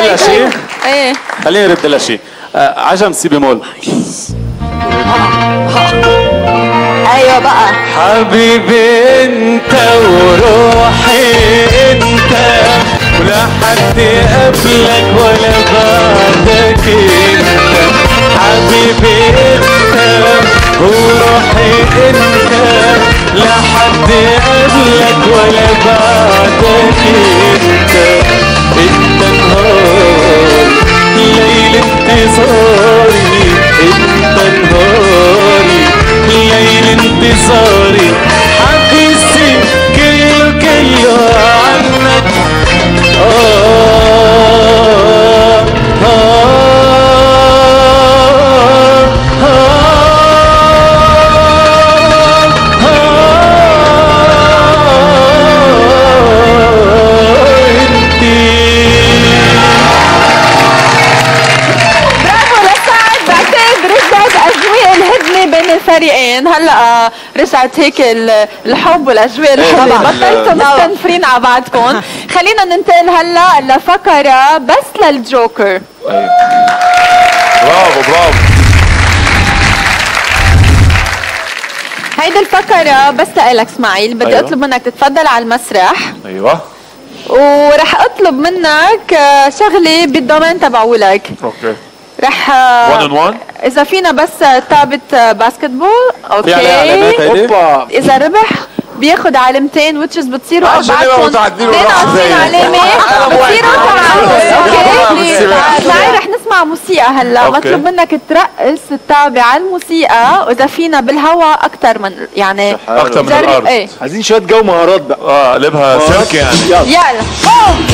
لها شيء ايه خليني ارد لها شيء آه، عجم سي بمول ايوه بقى حبيبي انت وروحي انت ولا حد قبلك ولا بعدك انت حبيبي انت وروحي انت لا حد قبلك ولا بعدك انت انت نهار ليل انتصاري انت نهاري ليل انتصاري حديثي كله كله عنك آه آه برافو لسعد بعتقد رجعت اجواء الهدنه بين الفريقين هلا رجعت هيك ال- الحب والاجواء الحلوه طبعاً. بطلتوا مستنفرين على بعضكم خلينا ننتقل هلا لفقره بس للجوكر برافو برافو هيدي الفقره بس لك اسماعيل بدي أيوة. اطلب منك تتفضل على المسرح ايوه ورح اطلب منك آه، شغله بالضمان تبعولك اوكي رح 1 اون 1 اذا فينا بس تابت باسكتبول اوكي في عليها علامات هيدي اوبا اذا ربح بياخد علامتين وتشز بتصيروا عشان نبقى اربعتكم متعادلين 22 ونروح علامه بتصيروا تعادل اوكي بس- معي رح نسمع موسيقى هلا أوكي. بطلب منك ترقص التابع الموسيقى واذا فينا بالهواء اكثر من يعني اكثر من جرب الارض ايه عايزين شويه جو مهارات بقى اه قلبها سلك يعني يلا يلا قوم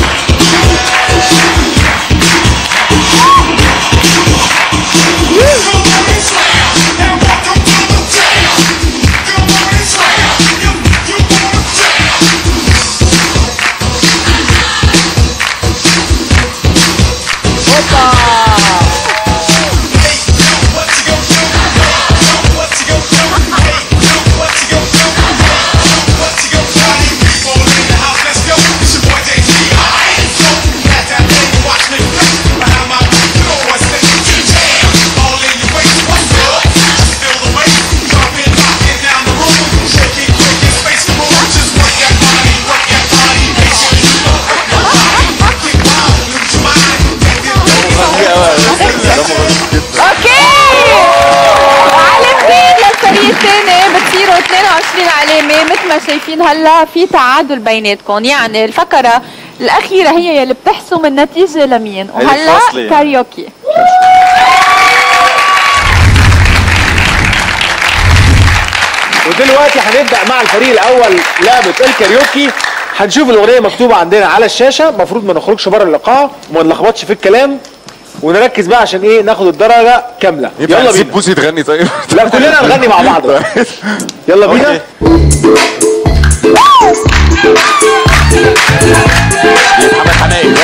اوكي علامتين للفريق الثاني بتصيروا 22 علامة مثل ما شايفين هلا في تعادل بيناتكم يعني الفقرة الأخيرة هي يلي بتحسم النتيجة لمين وهلا الفاصلة يعني. كاريوكي ودلوقتي هنبدا مع الفريق الاول لعبه الكاريوكي هنشوف الاغنيه مكتوبه عندنا على الشاشه المفروض ما نخرجش بره القاعه وما نلخبطش في الكلام ونركز بقى عشان ايه ناخد الدرجه كامله ينفع يلا نسيب بينا بوسي تغني طيب لا كلنا نغني مع بعض بقى. يلا بينا محمد حمايد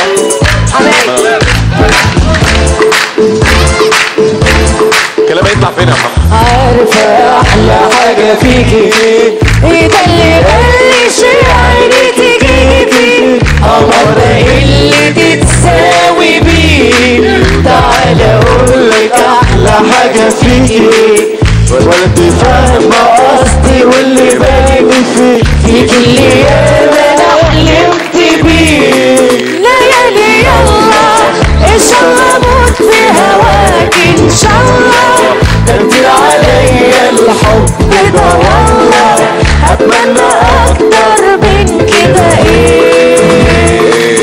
الكلام هيطلع فين يا محمد عارفة أحلى حاجة فيكي إيه ده اللي قال شي عيني تجيبي قمر ده اللي تتساوي بيه تعالى أقولك أحلى حاجة فيكي ولا تفهم قصدي واللي بالي فيه فيك اللي ياما أنا حلمت بيه ليالي يلا إن شاء الله أموت في هواك إن شاء الله تنزل عليا الحب ده والله أتمنى أكتر من كده إيه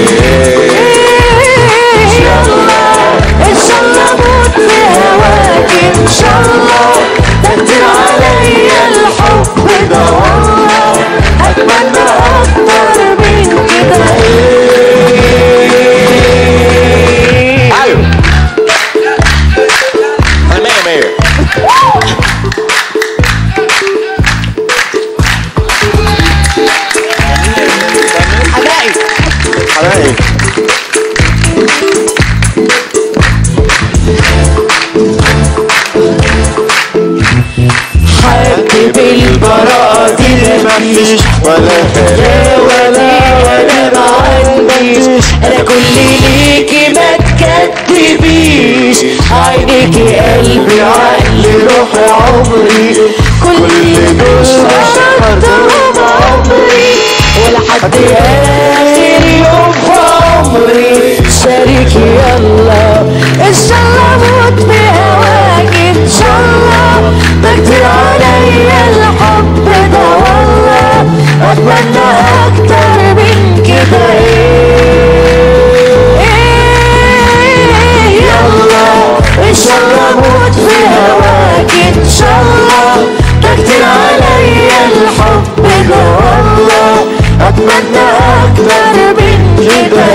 يلا إن شاء الله أموت في هواك إن شاء الله تنزل عليا الحب ده والله أتمنى أكتر من كده ايوه انا مية مية حبايب حد بالبراءة دي مفيش ولا لا ولا ولا ما عنديش انا كل ليكي ما عينيك قلبي عقلي روحي عمري كل دول شرطهم عمري ولحد اخر يوم في عمري شارك يلا ان شاء الله اموت في هواك ان شاء الله ده كتير عليا الحب ده والله اتمنى اكتر من كده ايه يلا ان شاء الله اموت في هواك ان شاء الله ده كتير عليا الحب ده والله اتمنى اكتر من كده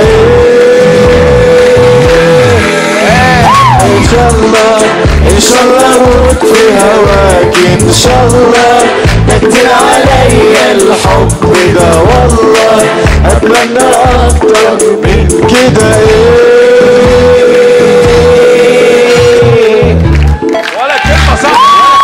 ان شاء الله ان شاء الله اموت في هواك ان شاء الله ده كتير عليا الحب ده والله اتمنى اكتر من كده ولا كلمه صح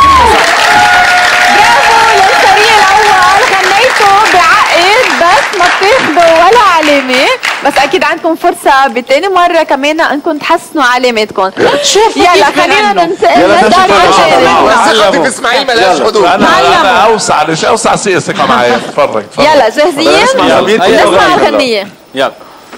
برافو للفريق الاول غنيتوا بعقد بس ما بتاخدوا ولا علامه بس اكيد عندكم فرصه بتاني مره كمان انكم تحسنوا علاماتكم شوفوا يلا كيف خلينا بغنوا. ننتقل يلا للدار نشوف الثانية. ثقتي في اسماعيل ملهاش حدود انا معلمة. انا اوسع ليش اوسع سي ثقه معايا اتفرج اتفرج. يلا جاهزين؟ اسمع زميلكم. هيا نسمع أغنية. الغنية يلا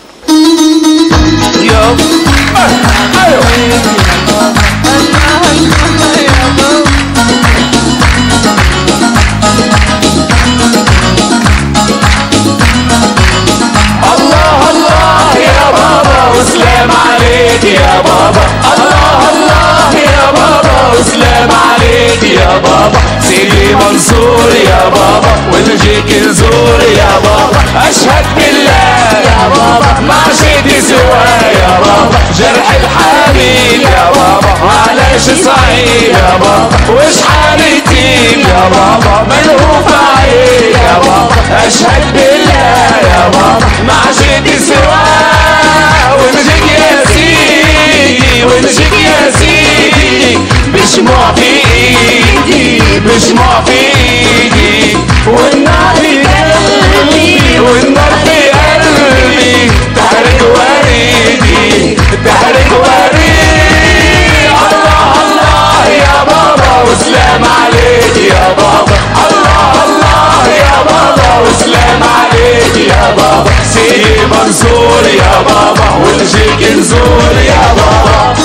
الله الله يا بابا وسلام عليك يا بابا الله الله يا بابا وسلام عليك يا بابا سيدي منصور يا بابا ونجيك نزور يا بابا اشهد بالله يا بابا ما شيدي سوا يا بابا جرح الحبيب يا بابا معلش صعيب يا بابا وش حالتي يا بابا ملهوف عليك يا بابا اشهد بالله يا بابا ما شيدي سوا ونجيك يا سيدي ونجيك يا سيدي بشموع في ايدي بشموع في ايدي والنار في قلبي والنار في قلبي تحرق وريدي تحرق وريدي الله الله يا بابا وسلام عليك يا بابا الله الله يا بابا وسلام عليك يا بابا سيدي منصور يا بابا ونجيك نزور يا بابا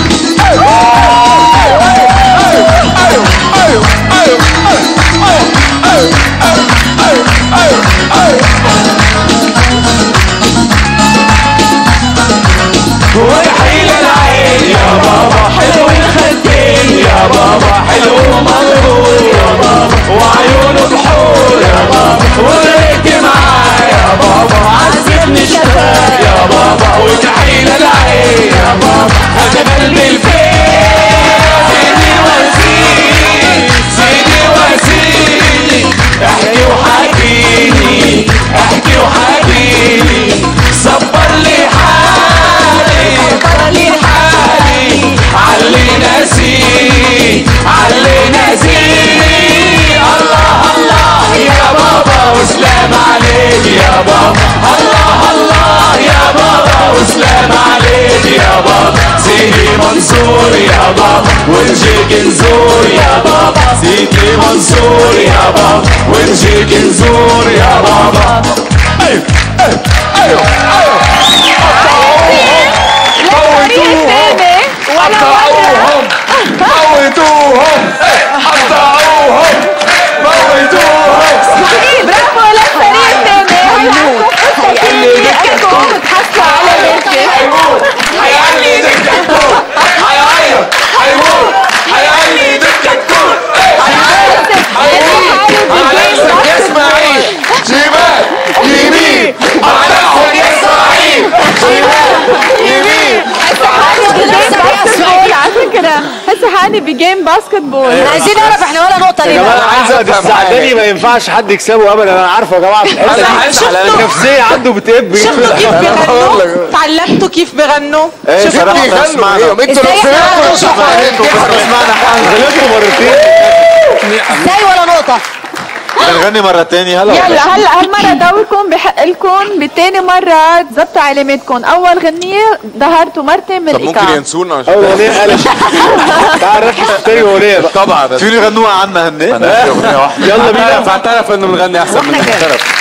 ويحيل العين يا بابا حلو الخدين يا بابا حلو مغرور يا بابا وعيونه بحور يا بابا وريك معاه يا بابا عذبني شفاك يا بابا وتحيل العين يا بابا هذا قلبي الفين سيدي وسيدي سيدي وسيدي احكي وحكيني احكي وحكيني صبر لي حالي صبر لي حالي علي نسي علي نسي الله الله يا بابا وسلام عليك يا بابا الله الله يا بابا وسلام عليك يا بابا سيدي منصور يا بابا ونجيك نزور يا بابا سيدي منصور يا بابا ونجيك نزور يا بابا ايوه ايوه ايوه للفريق الثاني ولا قطعوهم موتوهم قطعوهم موتوهم برافو للفريق الثاني هلا عندكم فرصة تانية انكم تحصلوا على ماشي هيموت هيعلي دكتور هيعيط هيموت هيعلي دكتور هيموت يا اسماعيل شمال يمين عليهم يا اسماعيل شمال يمين باسكت على فكرة هسه حالي بجيم باسكت بول عايزين نعرف احنا ولا نقطة يا ليه جماعه بقى؟ انا عايز اقعد السعداني ما ينفعش حد يكسبه ابدا انا عارفه يا جماعه في الحته انا دي هزعل انا النفسيه عنده بتقب شفتوا كيف بغنوا تعلمتوا كيف بغنوا ايه شفتوا صراحة كيف اسمعنا انتوا لو سمعتوا شوفوا اسمعنا حاجة غلطوا مرتين ازاي ولا نقطة؟ بنغني مرة تانية هلا ولا يلا شو؟ هلا هالمرة دوركم بحق لكم بتاني مرة تظبطوا علاماتكم أول غنية ظهرتوا مرتين من طب ممكن الإيقاع ينسونا اول اغنيه قلشت تعال ركز في تاني اغنيه بقى طبعا فيهم يغنوها عنا هن انا في اغنيه واحده يلا بينا اعترف اعترف انه بنغني احسن من اعترف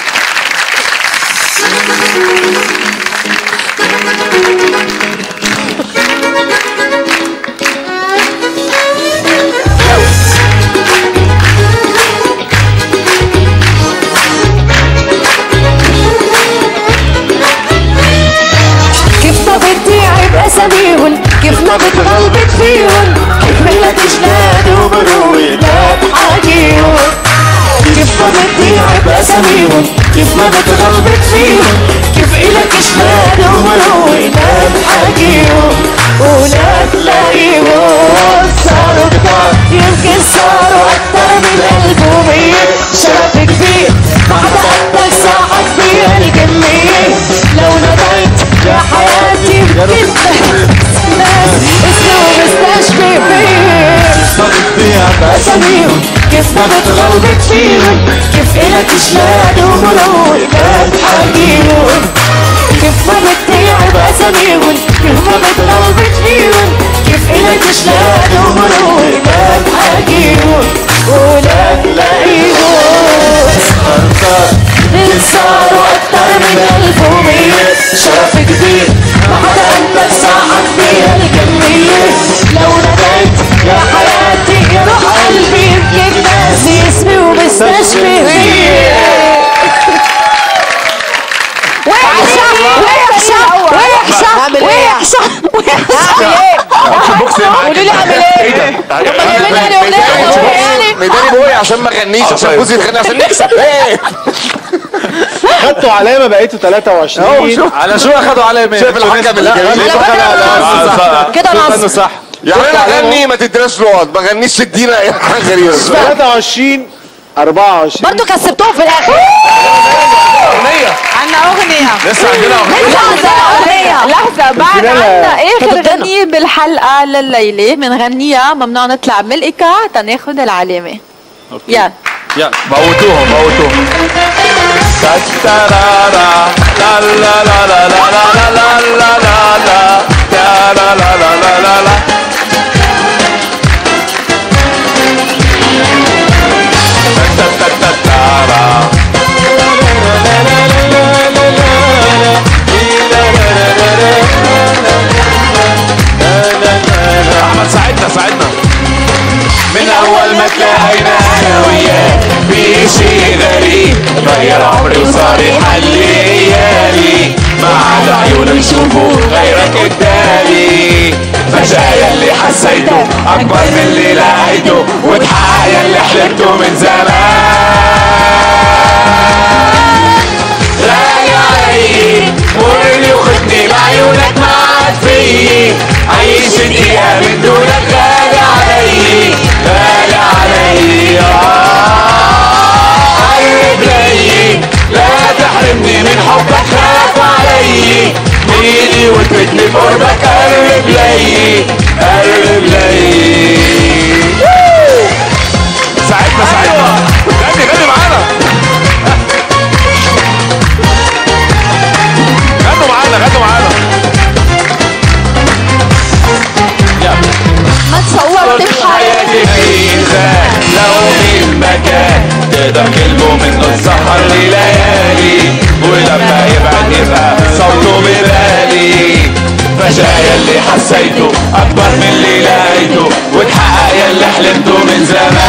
كيف ما بتعب اساميهم كيف ما بتغلبط فيهم كيف مهلك جلاد وبرويدات حاجيهم كيف ما بتعب اساميهم كيف ما بتغلبط فيهم كيف إلك جلاد وبرويدات حاجيهم ولا تلاقيهم صاروا كتار يمكن صاروا أكتر من ألفومية شرف كبير ما حدا قدك ساعة كبيرة الكمية لو ناديت يا حياتي يمكن ناس اسمه مستشفي فيه اساميهم كيف ما بتغلبط فيهم كيف إلك جلاد ومرور ما تحاكيهم كيف ما بتتعب اساميهم كيف ما بتغلبط فيهم كيف إلك جلاد ومرور ما تحاكيهم ولا تلاقيهم صاروا أكتر من ألف ومية شرف كبير ما حدا عندك ساعة كبيرة الكمية لو ناديت يا حياتي يروح قلبي يمكن ناسي اسمي ومستشفي ويحشى ويحشى ويحشى ويحشى ويحشى بوكس يا معلم قولوا لي اعمل ايه؟ ميداني بوي عشان ما اغنيش عشان فوزي يتغني عشان نكسب ايه خدتوا علامه بقيتوا 23 على شو اخذوا علامه شايف الحكم اللي جاي كده انه صح يعني انا اغني ما تديناش نقط ما اغنيش تدينا اي حاجه غريبه 23 24 برضه كسبتوهم في الاخر عنا أغنية لسه عندنا اغنيه لحظة لحظة بعد ادينا لها- عنا آخر فضلتنا. غنية بالحلقة لليلة بنغنيها ممنوع نطلع من الإيقاع تناخد العلامة يلا يلا موتوهم موتوهم تاتارارا لا لا لا لا لا لا لا لا لا لا تا لا لا لا لا لا لا تاتارارا احمد ساعدنا ساعدنا من اول ما تلاقينا انا وياك في شي غريب غير عمري وصار يحل ليالي ما عاد عيون يشوفوا غيرك قدامي فجأة اللي حسيته اكبر من اللي لقيته وتحقق اللي حلمته من زمان راجع علي مرني وخدني بعيونك معك فيي عيش دقيقة من دونك غالي علي غالي علي آه، قرب لي لا تحرمني من حبك خاف علي ميلي وتركني بقربك قرب لي قرب لي ساعدنا ساعدنا غني غني معانا غنوا معانا غنوا معانا ما تصورت بحالك حياتي ميزان لو من مكان تقدر كلمه منه السهر لليالي ولما يبعد يبقى صوته ببالي فجأة يلي حسيته أكبر من اللي لقيته وتحقق يلي حلمته من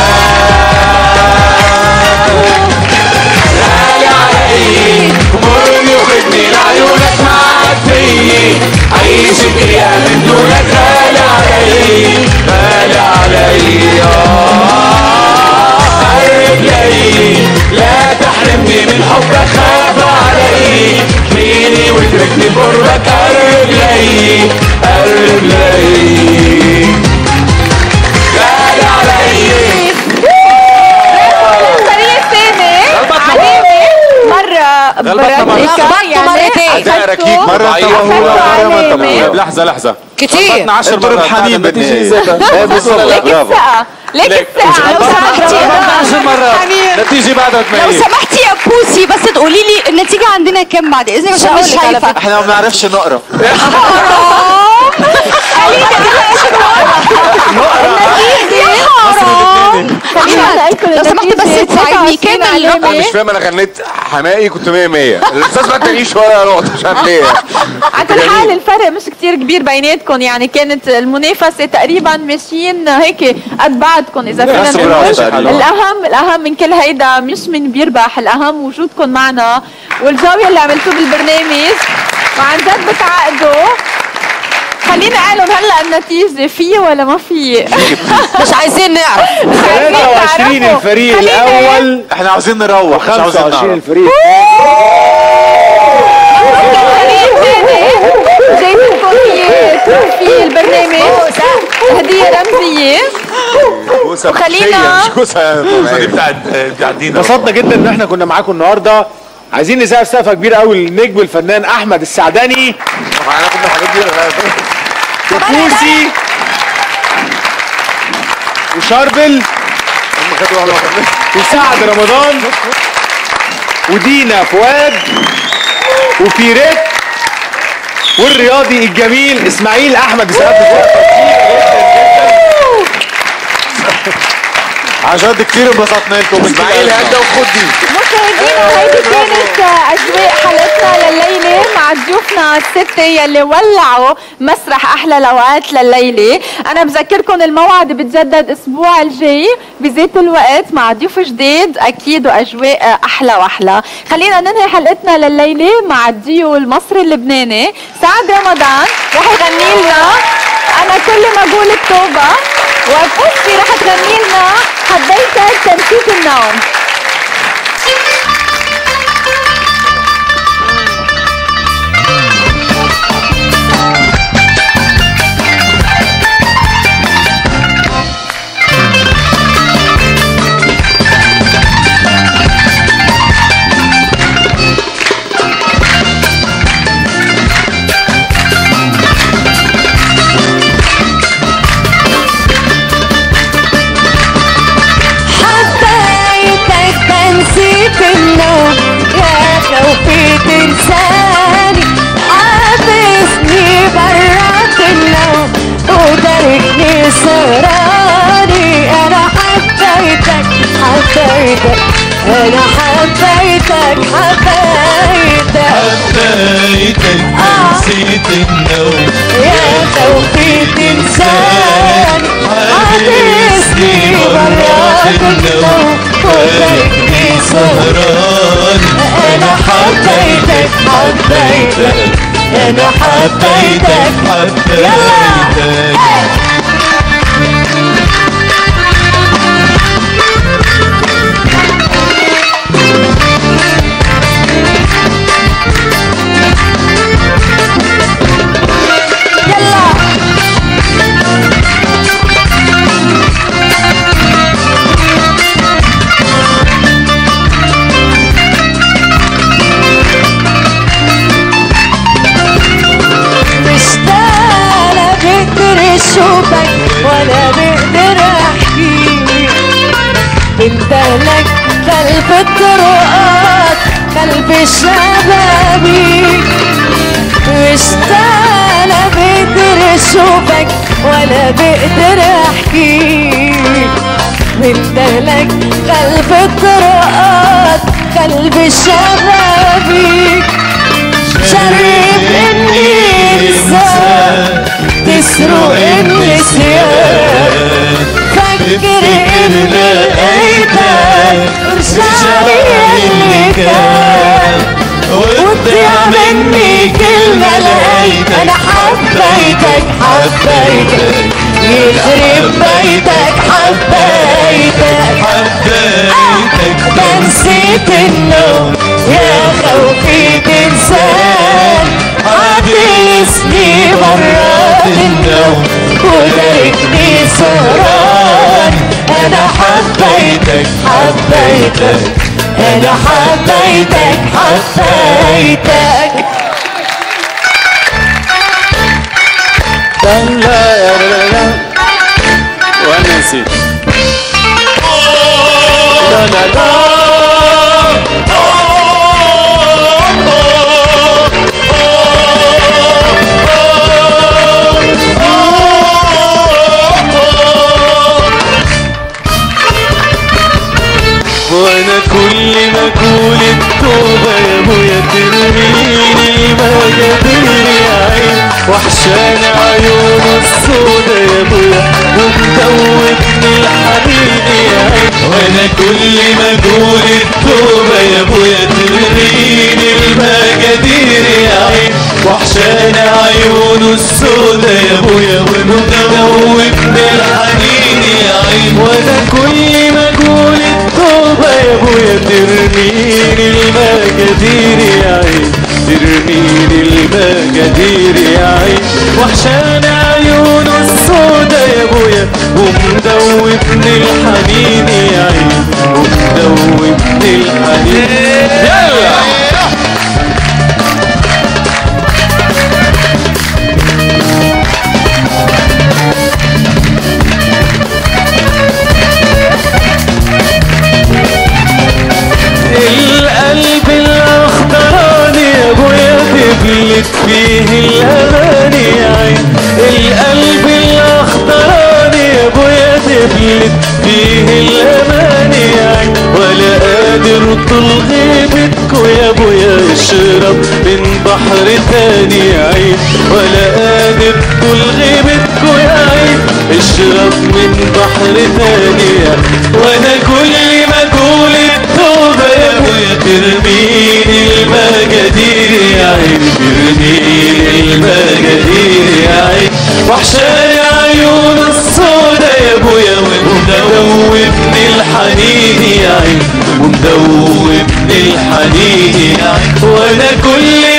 زمان غالي علي مرني وخدني لعيونك معك فيي عيش دقيقة من دونك غالي علي غالي علي آه، قرب لي لا تحرمني من حبك خاف علي ميني واتركني بقربك قرب لي قرب لي غالي علي الفريق الثاني علامة مرة غلبتنا مرة. بركة يعني مرتين. أداء ركيك مرة ضعيف. انتبهوا أخذوا مرة ما علامة. انتبهوا لحظة لحظة كتير غلبتنا عشر انتوا مرات ربحانين هذا بالنهاية النتيجة ايه بالضبط لك برافو الثقة ليك الساعة لو سمحتي 14 مرة نتيجة بعدها لو 80 سمحتي يا بوسي بس تقولي لي النتيجة عندنا كام بعد اذنك عشان مش شايفة احنا ما بنعرفش نقرا احمد لو سمحت بس تساعدني كام انا اللقب مش فاهم انا غنيت حمائي كنت 100 100 الاستاذ ما تلاقيش ولا نقطه مش عارف ليه على كل حال الفرق مش كتير كبير بيناتكم يعني كانت المنافسة تقريبا ماشيين هيك قد بعضكم إذا فينا نفس نقول الرأس تقريباً. الأهم الأهم من كل هيدا مش من بيربح الأهم وجودكم معنا والجو اللي عملتوه بالبرنامج وعن جد بتعقدوا خليني اقلهم هلا النتيجة في ولا ما في مش عايزين نعرف 23 تعرفوا. الفريق خلينا الاول احنا عاوزين نروح مش عاوزين 25 نعرف الفريق جايبينكم في في البرنامج هدية رمزية كوسه وخلينا- مش كوسه دي بتاعت بتاعت دينا انبسطنا جدا ان احنا كنا معاكم النهارده عايزين نسقف سقفه كبيره قوي للنجم الفنان احمد السعداني هناخد من الحاجات دي ولا لا؟ وكوسي وشاربل هم خدوا واحده واحده وسعد رمضان ودينا فؤاد وفيريت والرياضي الجميل اسماعيل احمد بسبب عن جد كثير انبسطنا لكم من كل اسماعيل قلبنا. هدا وخد دي مشاهدينا هيدي كانت اجواء حلقتنا لليله مع ضيوفنا السته يلي ولعوا مسرح احلى الاوقات لليله انا بذكركم الموعد بتجدد الاسبوع الجاي بذات الوقت مع ضيوف جديد اكيد واجواء احلى واحلى خلينا ننهي حلقتنا لليله مع الديو المصري اللبناني سعد رمضان رح يغني لنا انا كل ما اقول التوبه وبوسي رح تغني لنا حبيتك تنسيت النوم حبيتك تنسيت النوم يا خوفي تنساني عابسني برات النوم وتركني سهراني انا حبيتك حبيتك انا حبيتك حبيتك حبيتك نسيت النوم يا خوفي تنساني عابسني برات النوم وتركني سهران سهران انا حبيتك حبيتك انا حبيتك حبيتك مشتاقة بقدر اشوفك ولا بقدر احكيك بندهلك خلف الطرقات خلف الشبابيك مشتاقة بقدر اشوفك ولا بقدر احكيك بندهلك خلف الطرقات خلف الشبابيك شرب اني انسان تسرق النسيان فكر ان لقيتك ارجع لي اللي كان وتضيع مني كلمة لقيتك انا حبيتك حبيتك يخرب بيتك حبيتك حبيتك نسيت النوم يا خوفي تنسان عدسني مرات النوم وتركني سهران انا حبيتك حبيتك انا حبيتك حبيتك لا لا لا لا وانا نسيت لا لا لا وانا كل ما اقول التوبه يا ابويا ترميني المجادير يا عين وحشان عيونه السودا يا ابويا ومدوبني الحنين يا عين وانا كل ما اقول التوبه يا ابويا ترميني المجادير يا عين وحشان عيونه السودا يا ابويا ومدوبني الحنين يا عين وانا كل ما اقول التوبه يا ابويا ترميني المجادير يا عين ترميني المجادير يا عين وحشان عيونه السودا يا ابويا ومدوبني الحنين يا عين ومدوبني الحنين يلا القلب الاخضراني يا ابويا تبلت فيه الاغاني يا عين القلب الاخضراني يا ابويا تبلت فيه الاماني يا عين ولا قادر طول غيبتكو يا ابويا اشرب من بحر تاني يا عين ولا قادر طول غيبتكو يا عين اشرب من بحر تاني يا عين وانا كل ما اقول التوبه يا ابويا ترميني المجادير يا عين ترميني المجادير يا عين وحشاني عيون السودا يا ابويا ومدوبني الحنين يا عين ومدوبني الحنين يا عين وانا كل